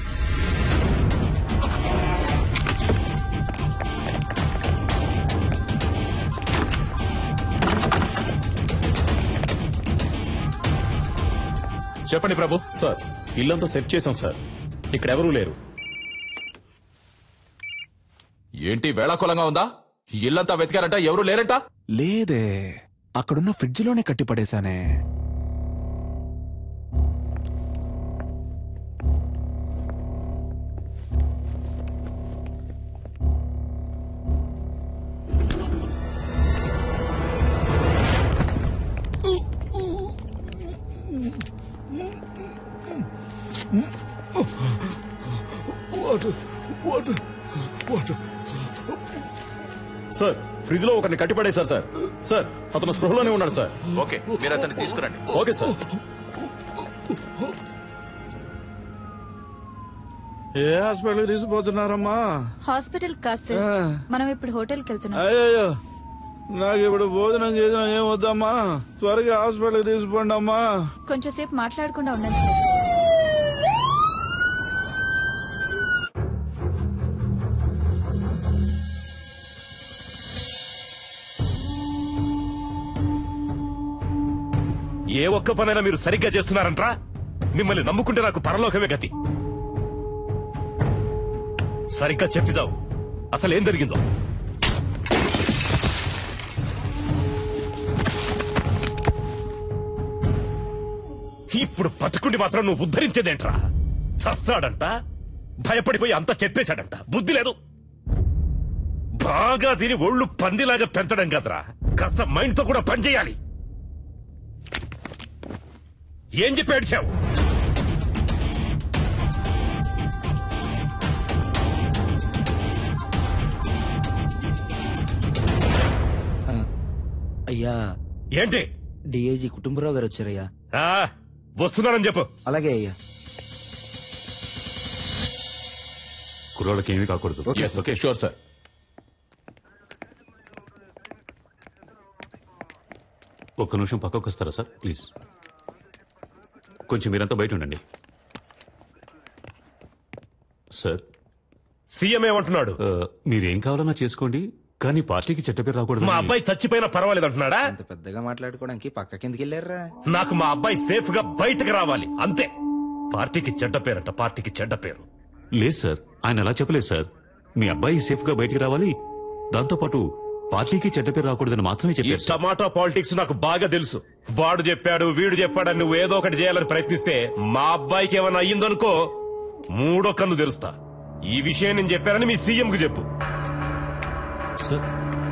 చెప్పండి ప్రభు
సార్ ఇల్లంతా సెట్ చేసాం సార్ ఇక్కడ ఎవరూ లేరు
ఏంటి వేళాకులంగా ఉందా ఇల్లంతా వెతికారంట ఎవరు లేరంట
లేదే అక్కడున్న ఫ్రిడ్జ్లోనే కట్టి పడేశానే
water water water
sir fridge లో ఒకరిని కట్టిపడేశారు సార్ సార్ అతను స్పృహలోనే ఉన్నాడు సార్
ఓకే మీరు అతన్ని తీసుకురండి
ఓకే సార్
ఏ హాస్పిటల్ తీసుకుపోతున్నారమ్మా
హాస్పిటల్ కాదు సార్
ఆ.
మనం ఇప్పుడు హోటల్కి వెళ్తున్నాం
అయ్యో నాకు ఇప్పుడు భోజనం చేసిన ఏం వద్దమ్మా త్వరగా హాస్పిటల్ తీసుకోండి అమ్మా
కొంచెం సేపు మాట్లాడకుండా ఉండండి సార్
ఏ ఒక్క పనైనా మీరు సరిగ్గా చేస్తున్నారంట్రా మిమ్మల్ని నమ్ముకుంటే నాకు పరలోకమే గతి సరిగ్గా చెప్పిదావు అసలు ఏం జరిగిందో ఇప్పుడు బతుకుండి మాత్రం నువ్వు ఉద్ధరించేదేంట్రా చస్తాడంట భయపడిపోయి అంతా చెప్పేశాడంట బుద్ధి లేదు బాగా తిని ఒళ్ళు పందిలాగా పెంచడం కదరా కాస్త మైండ్ తో కూడా పనిచేయాలి ఏం చెప్పి ఏడ్చావు
అయ్యా
ఏంటి
డిఐజీ కుటుంబరావు గారు వచ్చారయ్యా
ఆ, వస్తున్నానని చెప్పు
అలాగే అయ్యా
కుర్రోళ్ళకి ఏమీ కాకూడదు
ఓకే షూర్ సార్
ఒక్క నిమిషం పక్కకు వస్తారా సార్ ప్లీజ్ కొంచెం మీరంతా బయట ఉండండి సార్
సీఎం ఏమంటున్నాడు
మీరేం కావాలన్నా చేసుకోండి కానీ పార్టీకి చెడ్డ పేరు రాకూడదు
మా అబ్బాయి చచ్చిపోయినా పర్వాలేదు అంటున్నాడా
అంత పెద్దగా మాట్లాడుకోవడానికి పక్క కిందకి వెళ్ళారా
నాకు మా అబ్బాయి సేఫ్ గా బయటకు రావాలి అంతే పార్టీకి చెడ్డ పేరంట పార్టీకి చెడ్డ పేరు
లేదు సార్ ఆయన అలా చెప్పలేదు సార్ మీ అబ్బాయి సేఫ్ గా బయటికి రావాలి దాంతోపాటు పార్టీకి చెడ్డ పేరు రాకూడదని మాత్రమే
ఈ
చెప్పారు సార్.
టమాటా పాలిటిక్స్ నాకు బాగా తెలుసు వాడు చెప్పాడు వీడు చెప్పాడని నువ్వు ఏదో ఒకటి చేయాలని ప్రయత్నిస్తే మా అబ్బాయికి ఏమైనా అయ్యిందనుకో మూడో కన్ను తెరుస్తా ఈ విషయం నేను చెప్పానని మీ సీఎం కు చెప్పు
సార్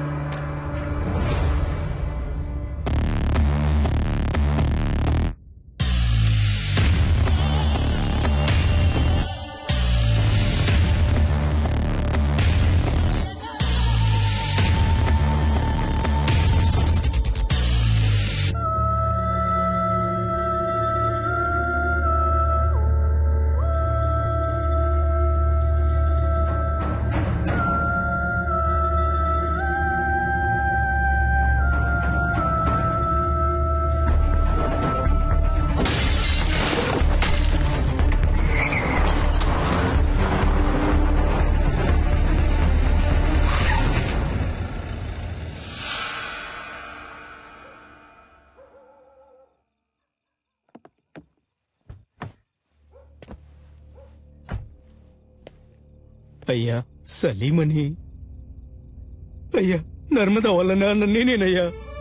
అయ్యా సలీమని అయ్యా నర్మదా వాళ్ళ నాన్న నేనేనయ్యా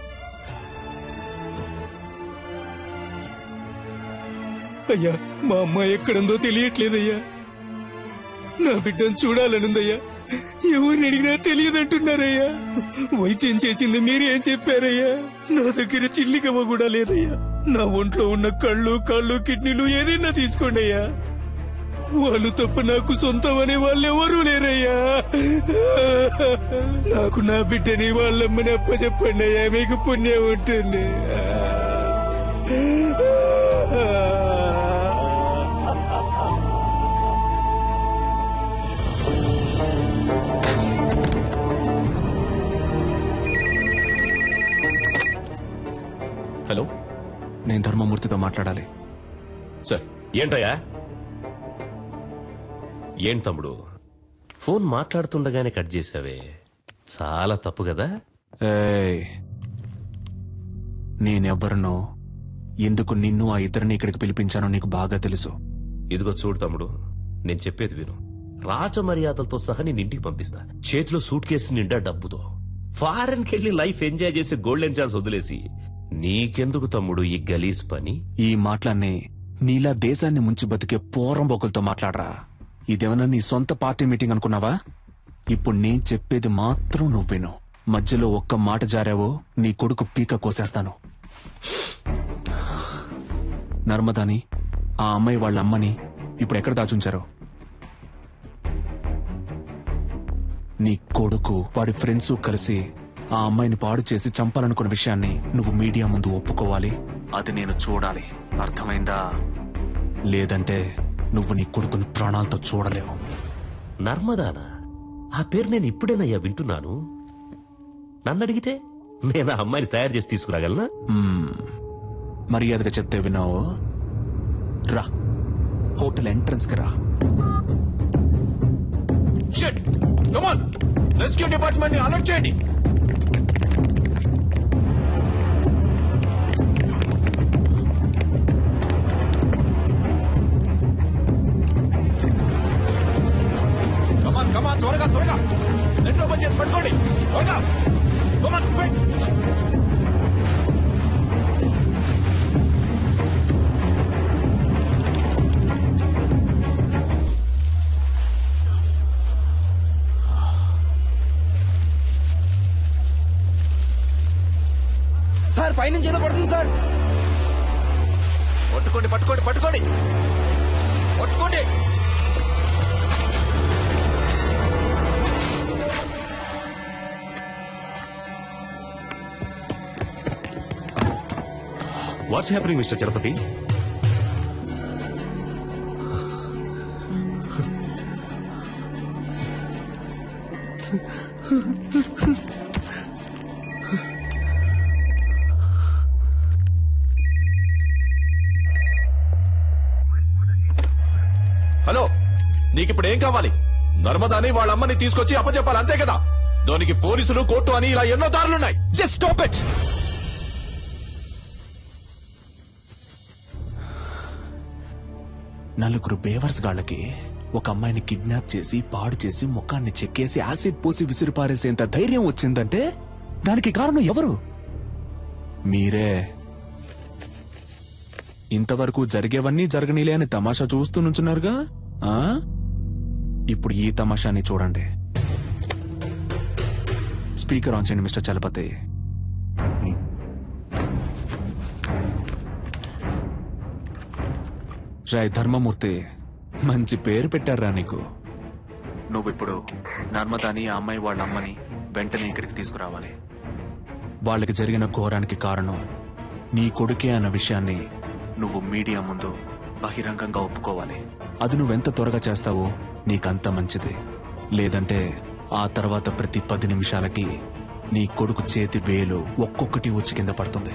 అయ్యా మా అమ్మాయి ఎక్కడుందో తెలియట్లేదయ్యా నా బిడ్డను చూడాలనుందయ్యా ఎవరిని అడిగినా తెలియదంటున్నారయ్యా వైద్యం చేసింది మీరేం చెప్పారయ్యా నా దగ్గర చిల్లికవ్వ కూడా లేదయ్యా నా ఒంట్లో ఉన్న కళ్ళు కాళ్ళు కిడ్నీలు ఏదైనా తీసుకోండి అయ్యా వాళ్ళు తప్ప నాకు సొంతం అనే వాళ్ళు ఎవరూ లేరయ్యా నాకు నా బిడ్డని వాళ్ళమ్మని అప్పచెప్పండి అయ్యా మీకు పుణ్యం ఉంటుంది
హలో నేను ధర్మమూర్తితో మాట్లాడాలి
సార్ ఏంటయ్యా ఏం తమ్ముడు ఫోన్ మాట్లాడుతుండగానే కట్ చేసావే చాలా తప్పు కదా
ఏయ్ నేనెవ్వరినో ఎందుకు నిన్ను ఆ ఇద్దరిని ఇక్కడికి పిలిపించానో నీకు బాగా తెలుసు
ఇదిగో చూడు తమ్ముడు నేను చెప్పేది విను రాజమర్యాదలతో సహా నేను ఇంటికి పంపిస్తా చేతిలో సూట్ కేసు నిండా డబ్బుతో ఫారెన్ కెళ్ళి లైఫ్ ఎంజాయ్ చేసే గోల్డెన్ ఛాన్స్ వదిలేసి నీకెందుకు తమ్ముడు ఈ గలీజ్ పని
ఈ మాటలన్నీ నీలా దేశాన్ని ముంచి బతికే పోరంబోకులతో మాట్లాడరా ఇదేమన్నా నీ సొంత పార్టీ మీటింగ్ అనుకున్నావా ఇప్పుడు నేను చెప్పేది మాత్రం నువ్వు విను మధ్యలో ఒక్క మాట జారావో నీ కొడుకు పీక కోసేస్తాను నర్మదాని ఆ అమ్మాయి వాళ్ళ అమ్మని ఇప్పుడు ఎక్కడ దాచుంచారో నీ కొడుకు వాడి ఫ్రెండ్స్ కలిసి ఆ అమ్మాయిని పాడు చేసి చంపాలనుకున్న విషయాన్ని నువ్వు మీడియా ముందు ఒప్పుకోవాలి అది నేను చూడాలి అర్థమైందా లేదంటే నువ్వు నీ కొడుకుని ప్రాణాలతో చూడలేవు
నర్మదానా ఆ పేరు నేను ఇప్పుడేనయ్యా వింటున్నాను నన్ను అడిగితే నేను ఆ అమ్మాయిని తయారు చేసి తీసుకురాగలనా
మ్మ్. మర్యాదగా చెప్తే విన్నావు రా హోటల్ ఎంట్రన్స్ కి రా
షిట్ కమాన్ రెస్క్యూ డిపార్ట్మెంట్ ని అలర్ట్ చేయండి కమాన్ కమాన్ త్వరగా త్వరగా నెట్ ఓపెన్ చేసి పట్టుకోండి త్వరగా కమాన్ క్విక్
సార్ పైనుంచి ఏదో పడుతుంది సార్
పట్టుకోండి పట్టుకోండి పట్టుకోండి పట్టుకోండి
what's happening mister Chalapathi
hello నీకిప్పుడు ఏం కావాలి నర్మదాని వాళ్ళ అమ్మని తీసుకొచ్చి అప్పచెప్పాలి అంతే కదా దానికి పోలీసులు కోర్టు అని ఇలా ఎన్నో దారులున్నాయి
జస్ట్ స్టాప్ ఇట్ నలుగురు బేవర్స్ గాళ్ళకి ఒక అమ్మాయిని కిడ్నాప్ చేసి పాడు చేసి ముఖాన్ని చెక్కేసి యాసిడ్ పోసి విసిరిపారేసేంత ధైర్యం వచ్చిందంటే దానికి కారణం ఎవరు మీరే ఇంతవరకు జరిగేవన్నీ జరగనీలే అని తమాషా చూస్తూ నుంచున్నారుగా ఆ? ఇప్పుడు ఈ తమాషాని చూడండి స్పీకర్ ఆన్ చేయండి మిస్టర్ చలపతి రాయ్ ధర్మమూర్తి మంచి పేరు పెట్టారా నీకు నువ్విప్పుడు నర్మదాని ఆ అమ్మాయి వాళ్ళ అమ్మని వెంటనే ఇక్కడికి తీసుకురావాలి వాళ్ళకి జరిగిన ఘోరానికి కారణం నీ కొడుకే అన్న విషయాన్ని నువ్వు మీడియా ముందు బహిరంగంగా ఒప్పుకోవాలి అది నువ్వెంత త్వరగా చేస్తావో నీకంత మంచిది లేదంటే ఆ తర్వాత ప్రతి పది నిమిషాలకి నీ కొడుకు చేతి వేలు ఒక్కొక్కటి వచ్చి కింద పడుతుంది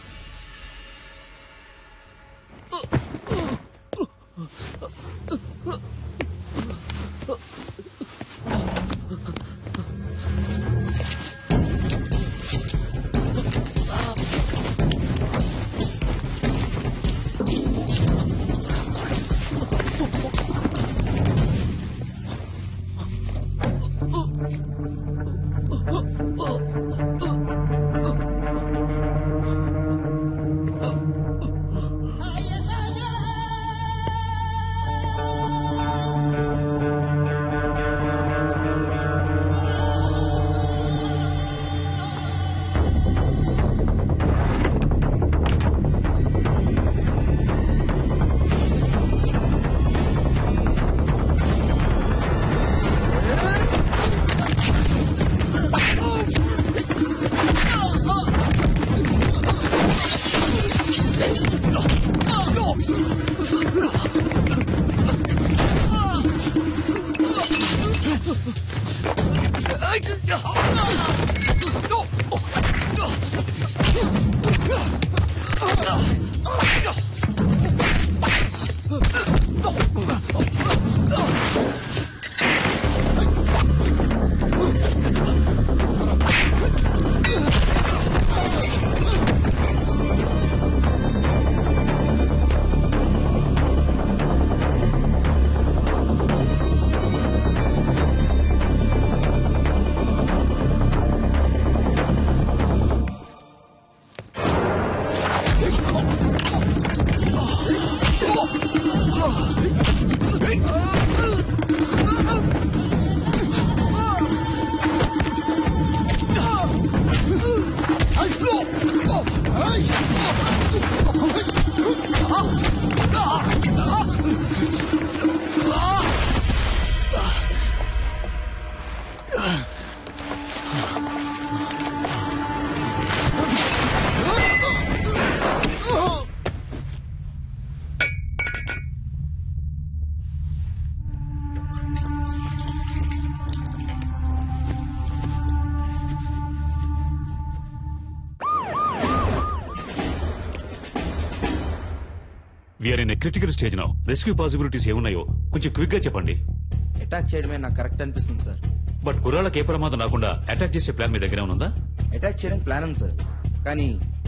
we're in critical stage now rescue possibilities ఏమున్నాయో కొంచెం క్విక్ గా చెప్పండి
అటాక్ చేయడమే నాకు కరెక్ట్ అనిపిస్తుంది సార్
బట్ కుర్రాళ్ళకి ఏ ప్రమాదం రాకుండా అటాక్ చేసే ప్లాన్ మీ దగ్గర ఉందా
అటాక్ చేయడానికి ప్లాన్ ఉంది సార్ కానీ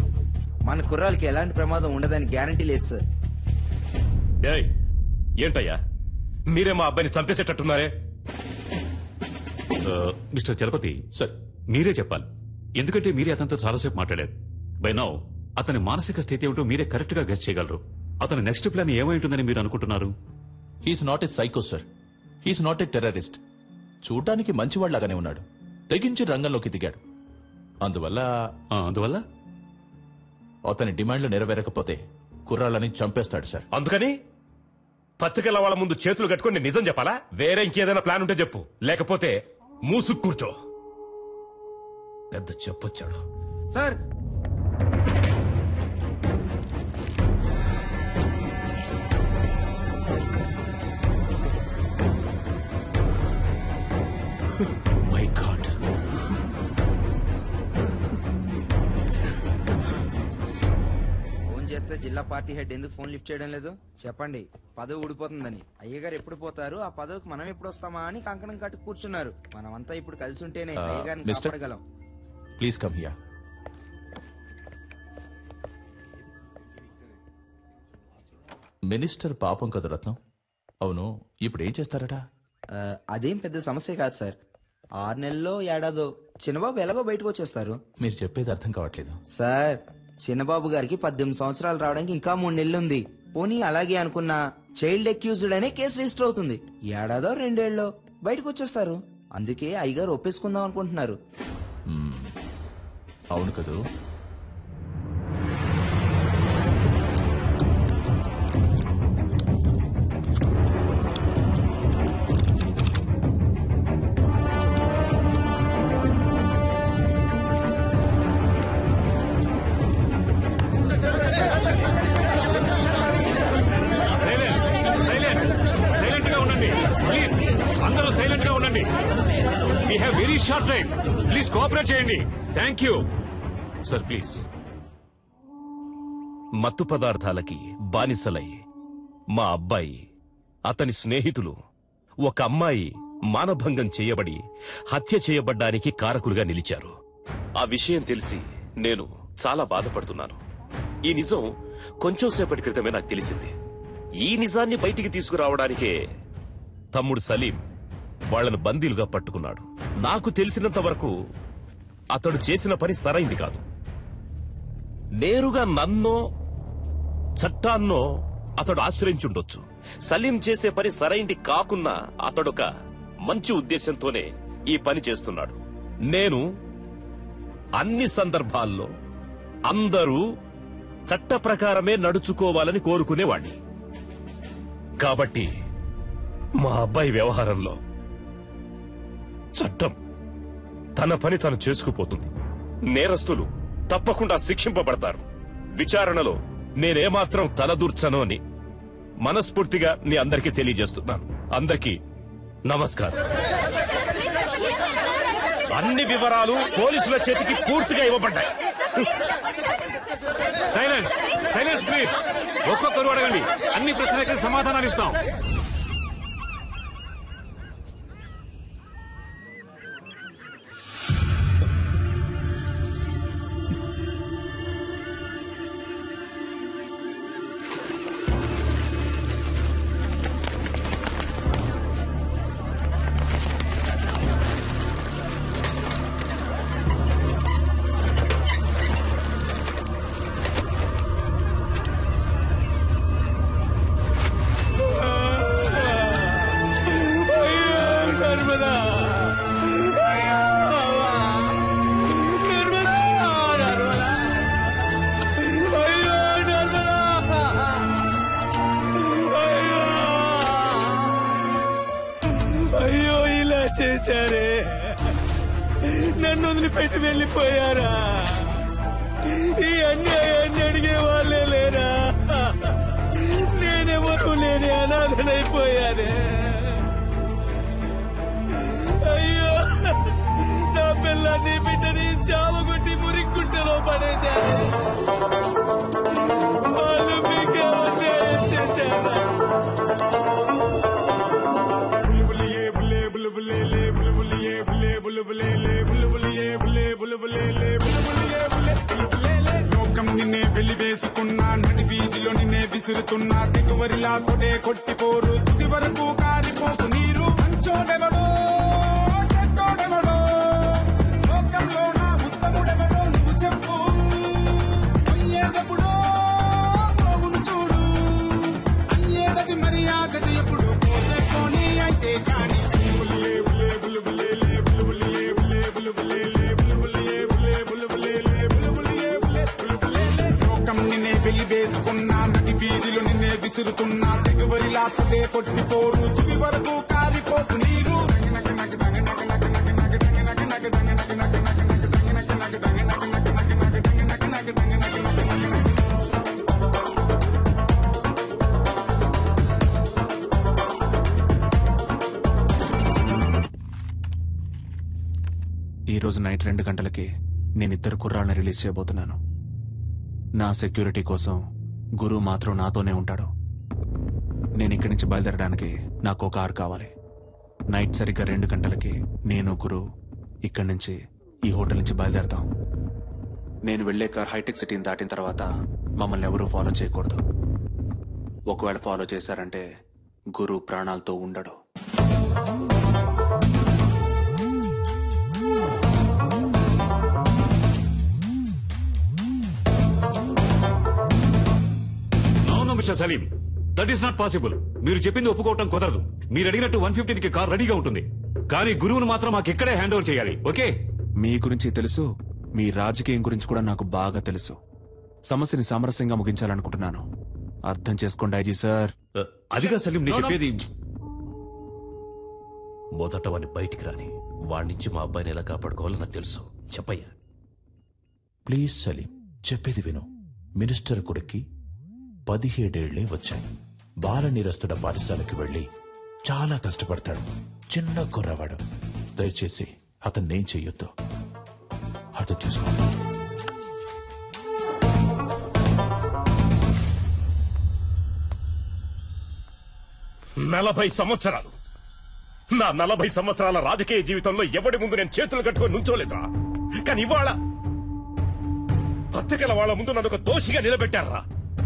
మన కుర్రాలకి ఎలాంటి ప్రమాదం ఉండదని గ్యారంటీ లేదు సార్
ఏయ్ ఏంటయ్యా మీరే మా అబ్బాయిని చంపేసేటట్టున్నారే
మిస్టర్ చలపతి సార్ మీరే చెప్పాలి ఎందుకంటే మీరే అతనితో చాలాసేపు మాట్లాడారు బై నౌ అతని మానసిక స్థితి ఏమిటో మీరే కరెక్ట్ గా గెస్ట్ చేయగలరు అతని నెక్స్ట్ ప్లాన్ ఏమై ఉంటుందని మీరు అనుకుంటున్నారు
he's not a psycho sir he's not a terrorist చూడ్డానికి మంచివాళ్లాగానే ఉన్నాడు తెగించి రంగంలోకి దిగాడు అందువల్ల
అందువల్ల
అతని డిమాండ్లు నెరవేరకపోతే కుర్రాళ్ళని చంపేస్తాడు సార్
అందుకని పత్రికల వాళ్ళ ముందు చేతులు కట్టుకొని నిజం చెప్పాలా వేరే ఇంకేదైనా ప్లాన్ ఉంటే చెప్పు లేకపోతే మూసుకు కూర్చో పెద్ద చెప్పొచ్చాడు
సార్
మై గాడ్
ఫోన్ చేస్తే జిల్లా పార్టీ హెడ్ ఎందుకు ఫోన్ లిఫ్ట్ చేయడం లేదు చెప్పండి పదవి ఊడిపోతుందని అయ్యగారు ఎప్పుడు పోతారు ఆ పదవికి మనం ఎప్పుడు వస్తామా అని కంకణం కట్టి కూర్చున్నారు మనమంతా ఇప్పుడు కలిసి ఉంటేనే
ఆ,
అయ్యగారిని
మిస్టర్?
కాపాడగలం
ప్లీజ్ కమ్ హియర్ మినిస్టర్ పాపం కదా రత్నం అవును ఇప్పుడు ఏం చేస్తారట
ఆ, అదేం పెద్ద సమస్య కాదు సార్ ఆరు నెలల్లో ఏడాదో చిన్నబాబు ఎలాగో బయటకు వచ్చేస్తారు
మీరు చెప్పేది అర్థం కావట్లేదు
సార్ చిన్నబాబు గారికి పద్దెనిమిది సంవత్సరాలు రావడానికి ఇంకా మూడు నెలలు ఉంది పోనీ అలాగే అనుకున్న చైల్డ్ అక్యూజ్డ్ అనే కేసు రిజిస్టర్ అవుతుంది ఏడాదో రెండేళ్ళలో బయటకు వచ్చేస్తారు అందుకే అయ్యగారు ఒప్పేసుకుందాం అనుకుంటున్నారు
మ్మ్. అవును కదూ
సైలెన్స్ సైలెన్స్ సైలెంట్ గా ఉండండి ప్లీజ్ అందరూ సైలెంట్ గా ఉండండి we have very short time please cooperate చేయండి థ్యాంక్ యూ
సార్ ప్లీజ్ మత్తు పదార్థాలకి బానిసలై మా అబ్బాయి అతని స్నేహితులు ఒక అమ్మాయి మానభంగం చేయబడి హత్య చేయబడ్డానికి కారకులుగా నిలిచారు ఆ విషయం తెలిసి నేను చాలా బాధపడుతున్నాను ఈ నిజం కొంచెం సేపటి క్రితమే నాకు తెలిసింది ఈ నిజాన్ని బయటికి తీసుకురావడానికే తమ్ముడు సలీం వాళ్ళను బందీలుగా పట్టుకున్నాడు నాకు తెలిసినంత వరకు అతడు చేసిన పని సరైంది కాదు నేరుగా నన్నో చట్టాన్నో అతడు ఆశ్రయించుండొచ్చు సలీం చేసే పని సరైంది కాకున్నా అతడొక మంచి ఉద్దేశంతోనే ఈ పని చేస్తున్నాడు నేను అన్ని సందర్భాల్లో అందరూ చట్ట ప్రకారమే నడుచుకోవాలని కోరుకునేవాణ్ణి కాబట్టి మా అబ్బాయి వ్యవహారంలో చట్టం తన పని తను చేసుకుపోతుంది నేరస్తులు తప్పకుండా శిక్షింపబడతారు విచారణలో నేనేమాత్రం తలదూర్చను అని మనస్ఫూర్తిగా నీ అందరికీ తెలియజేస్తున్నాను అందరికీ నమస్కారం అన్ని వివరాలు పోలీసుల చేతికి పూర్తిగా ఇవ్వబడ్డాయి
సైలెన్స్ సైలెన్స్ ప్లీజ్ ఒక్కొక్కరు అడగండి అన్ని ప్రశ్నలకి సమాధానాలు ఇస్తాం
నర్మదా అయ్యో నర్మదా నర్మదా అయ్యో నర్మదా అయ్యో అయ్యో ఇలా చేశారే నన్ను వదిలిపెట్టి వెళ్ళిపోయారా ఈ అన్యాయాన్ని అడిగే వాళ్ళే లేరా నేనెవరూ లేని అనాథనైపోయానే అయ్యో నా పిల్లాన్ని బిడ్డని చావగొట్టి మురిక్కుంటలో పడేశారు వాళ్ళు మీకే అన్యాయం చేశారా
లోకం నిన్నే వెలివేసుకున్నా నడి వీధిలో నిన్నే విసురుతున్నా దిగువరిలా కొడే కొట్టిపోరు తుది వరకు కారిపోకు నీరు మంచోడెవడో చెడ్డోడెవడో లోకంలో నా ఉత్తముడెవడో నువ్వు చెప్పు అయ్యేదెప్పుడో పోగును చూడు అయ్యేదది మర్యాదది ఎప్పుడు పోతే పోనీ అయితే కాని బులుబులియే బులే బులుబులేలే బులుబులియే బులే బులుబులేలే బులుబులియే బులే బులుబులేలే బులుబులియే బులే బులుబులేలే లోకం నిన్నే వెలివేసుకున్నా నది వీధిలో నిన్నే విసురుతున్నా తెగువరిలా కొట్టే కొట్టిపోరు తుది వరకు కారిపోకు నీరు
ఈ రోజు నైట్ రెండు గంటలకి నేను ఇద్దరు కుర్రాళ్ళని రిలీజ్ చేయబోతున్నాను నా సెక్యూరిటీ కోసం గురు మాత్రం నాతోనే ఉంటాడు నేను ఇక్కడి నుంచి బయలుదేరడానికి నాకు ఒక కారు కావాలి నైట్ సరిగ్గా రెండు గంటలకి నేను గురు ఇక్కడి నుంచి ఈ హోటల్ నుంచి బయలుదేరతాం నేను వెళ్లే కార్ హైటెక్ సిటీని దాటిన తర్వాత మమ్మల్ని ఎవరూ ఫాలో చేయకూడదు ఒకవేళ ఫాలో చేశారంటే గురు ప్రాణాలతో ఉండడు
అవును mister Salim that is not possible మీరు చెప్పింది ఒప్పుకోవటం కుదరదు మీరు అడిగినట్టు వన్ ఫిఫ్టీన్కి కార్ రెడీగా ఉంటుంది కానీ గురువును మాత్రం మాకు ఇక్కడే హ్యాండ్ ఓవర్ చేయాలి ఓకే
మీ గురించి తెలుసు మీ రాజకీయం గురించి కూడా నాకు బాగా తెలుసు సమస్యని సామరస్యంగా ముగించాలనుకుంటున్నాను అర్థం చేసుకోండి ఐజీ సార్
అదిగా సలీం నేను
No, no.
చెప్పేది
మొదట వాడిని బయటికి రాని వాడి నుంచి మా అబ్బాయిని ఎలా కాపాడుకోవాలో నాకు తెలుసు చెప్పయ్యా
ప్లీజ్ సలీం చెప్పేది విను మినిస్టర్ కొడుక్కి పదిహేడేళ్లే వచ్చాయి బాల నిరస్తుడ పాఠశాలకి వెళ్లి చాలా కష్టపడతాడు చిన్న కుర్రవాడు దయచేసి అతన్నేం చెయ్యొద్దు అర్థం చేసుకో
నలభై సంవత్సరాలు నా నలభై సంవత్సరాల రాజకీయ జీవితంలో ఎవడి ముందు నేను చేతులు కట్టుకొని నుంచోలేదురా కానీ ఇవాళ పత్రికల వాళ్ళ ముందు నన్ను ఒక దోషిగా నిలబెట్టారా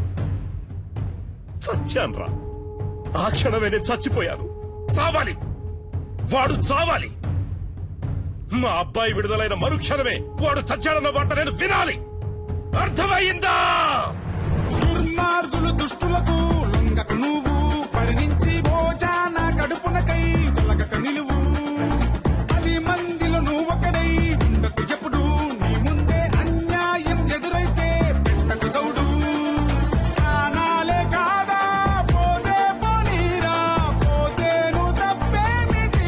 చచ్చాన్రా ఆ క్షణమే నేను చచ్చిపోయాను చావాలి వాడు చావాలి మా అబ్బాయి విడుదలైన మరుక్షణమే వాడు చచ్చాడన్న వార్త నేను వినాలి అర్థమైందా
దుర్మార్గులు దుష్టులకు లొంగక నువ్వు పరిణించి భోజాన కడుపునకై తొలగక నిలువు పది మందిలో నువ్వొకడై ఉండకు ఎప్పుడు నీ ముందే అన్యాయం ఎదురైతే పెట్టకు దౌడు ప్రాణాలే కాదా పోతే పోనీరా పోతేను తప్పేమిటి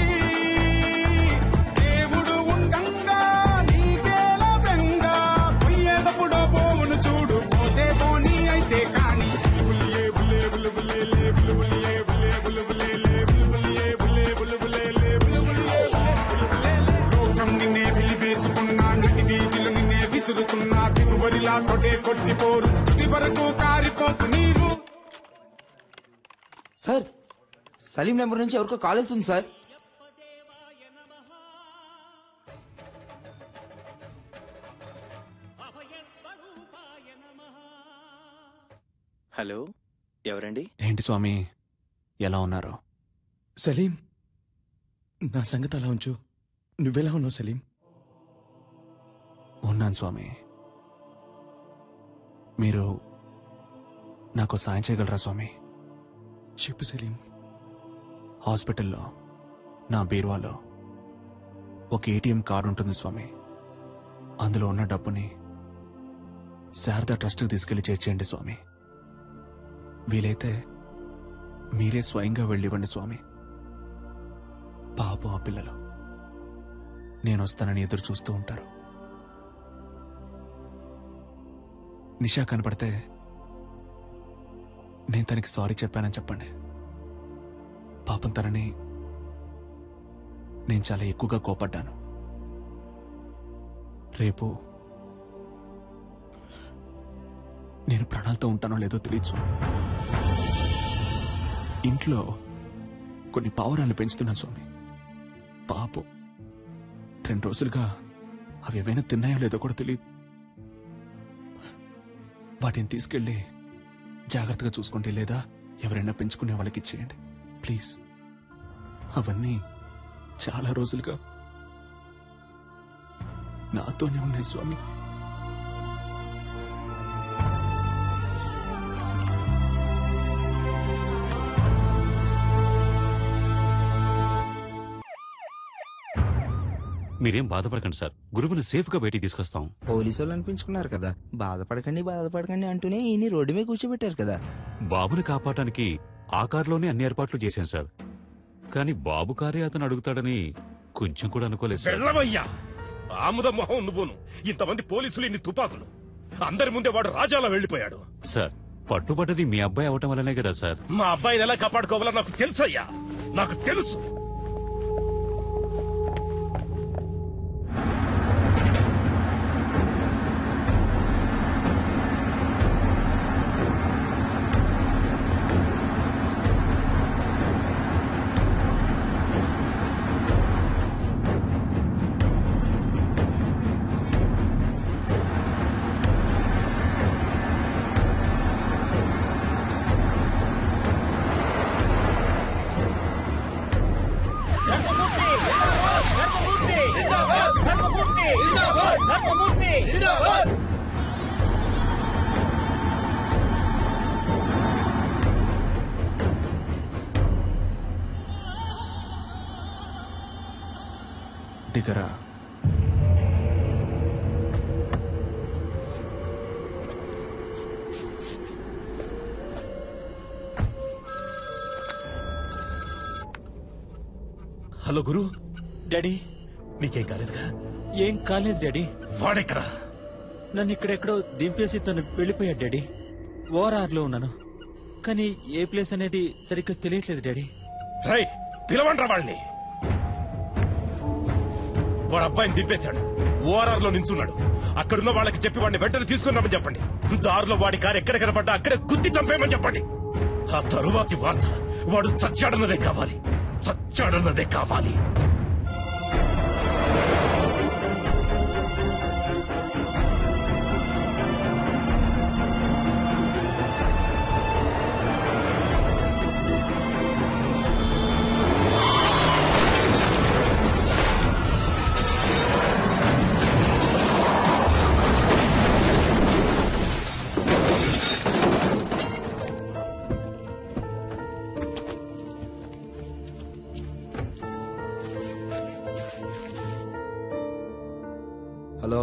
దేవుడు ఉండంగా నీకేల బెంగ పోయేటప్పుడు పోవును చూడు పోతే పోనీ అయితే కాని బులియే బులే బులు బులే లే బులు బులియే బులే బులు బులే లే బులు బులియే బులే బులు బులే లే బులు బులియే బులే బులు బులే లే లోకం నిన్నే వెలివేసుకున్నా నటి వీధిలో నిన్నే విసురుతున్నా దిగుబడిలా కొట్టే కొట్టిపోరు తుది వరకు కారిపోకు నీరు
సార్ సలీం నెంబర్ నుంచి ఎవరికో కాల్ వెళ్తుంది సార్
హలో ఎవరండి
ఏంటి స్వామి ఎలా ఉన్నారు
సలీం నా సంగతి అలా ఉంచు నువ్వెలా ఉన్నావు సలీం
ఉన్నాను స్వామి మీరు నాకు సాయం చేయగలరా స్వామి
చెప్పు సలీం
హాస్పిటల్లో నా బీరువాలో ఒక ఏటీఎం కార్డు ఉంటుంది స్వామి అందులో ఉన్న డబ్బుని శారదా ట్రస్ట్కి తీసుకెళ్లి చేర్చేయండి స్వామి వీలైతే మీరే స్వయంగా వెళ్ళివ్వండి స్వామి పాపం ఆ పిల్లలు నేను వస్తానని ఎదురు చూస్తూ ఉంటారు నిషా కనపడితే నేను తనకి సారీ చెప్పానని చెప్పండి పాపం తనని నేను చాలా ఎక్కువగా కోపడ్డాను రేపు నేను ప్రాణాలతో ఉంటానో లేదో తెలియదు స్వామి. ఇంట్లో కొన్ని పావురాలు పెంచుతున్నాను స్వామి పాపం రెండు రోజులుగా అవి ఏవైనా తిన్నాయో లేదో కూడా తెలియదు వాటిని తీసుకెళ్ళి జాగ్రత్తగా చూసుకోండి లేదా ఎవరైనా పెంచుకునే వాళ్ళకి ఇచ్చేయండి ప్లీజ్ అవన్నీ చాలా రోజులుగా నాతోనే ఉన్నాయి స్వామి
మీరేం బాధపడకండి సార్ గురువుని సేఫ్ గా బయటికి తీసుకొస్తాం
పోలీసు వాళ్ళు అనిపించుకున్నారు కదా బాధపడకండి బాధపడకండి అంటూనే ఈయన రోడ్డు మీద కూర్చోబెట్టారు కదా
బాబుని కాపాడటానికి ఆ కారులోనే అన్ని ఏర్పాట్లు చేశాం సార్ కానీ బాబు కారే అతను అడుగుతాడని కొంచెం కూడా అనుకోలేదు సార్
వెళ్ళవయ్యా ఆముద మొహం నువ్వును ఇంతమంది పోలీసులు ఇన్ని తుపాకులు అందరి ముందే వాడు రాజాలా వెళ్ళిపోయాడు
సార్ పట్టుబడ్డది మీ అబ్బాయి అవటం వల్లనే కదా సార్
మా అబ్బాయిని ఎలా కాపాడుకోవాలో నాకు తెలుసయ్యా నాకు తెలుసు
ఫిగరా
హలో గురు
డాడీ
నీకేం కాలేదుగా
ఏం కాలేదు డాడీ
వాడెక్కడా
నన్ను ఇక్కడెక్కడో దింపేసి తను వెళ్ళిపోయాడు డాడీ ఓఆర్ఆర్ లో ఉన్నాను కానీ ఏ ప్లేస్ అనేది సరిగ్గా తెలియట్లేదు డాడీ
రై పిలవండ్రా వాళ్ళని వాడు అబ్బాయిని దింపేశాడు ఓఆర్ఆర్ లో నించున్నాడు అక్కడున్న వాళ్ళకి చెప్పి వాడిని వెంటనే తీసుకున్నామని చెప్పండి దారిలో వాడి కారు ఎక్కడ కనపడ్డా అక్కడే గుద్ది చంపేయమని చెప్పండి ఆ తరువాతి వార్త వాడు చచ్చాడన్నదే కావాలి చచ్చాడన్నదే కావాలి
హలో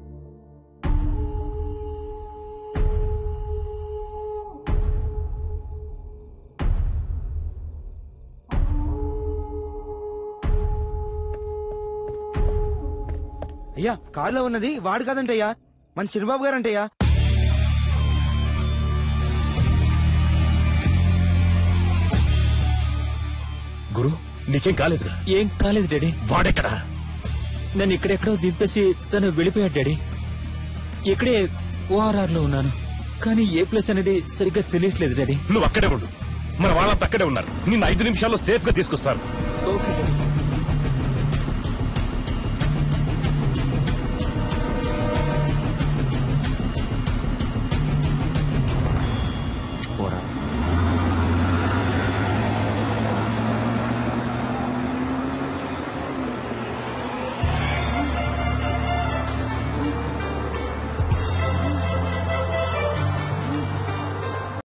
అయ్యా కారులో ఉన్నది వాడు కాదంటయ్యా మన చిన్నబాబు గారంటయ్యా
గురు నీకేం కాలేదుగా
ఏం కాలేదు డాడీ
వాడెక్కడా
నన్ను ఇక్కడెక్కడో దింపేసి తను వెళ్ళిపోయాడు డాడీ ఇక్కడే ఓఆర్ఆర్ లో ఉన్నాను కానీ ఏ ప్లేస్ అనేది సరిగ్గా తెలియట్లేదు డాడీ
నువ్వు అక్కడే ఉండు మన వాళ్ళంతా అక్కడే ఉన్నారు నిన్ను ఐదు నిమిషాల్లో సేఫ్ గా తీసుకొస్తారు
ఓకే డాడీ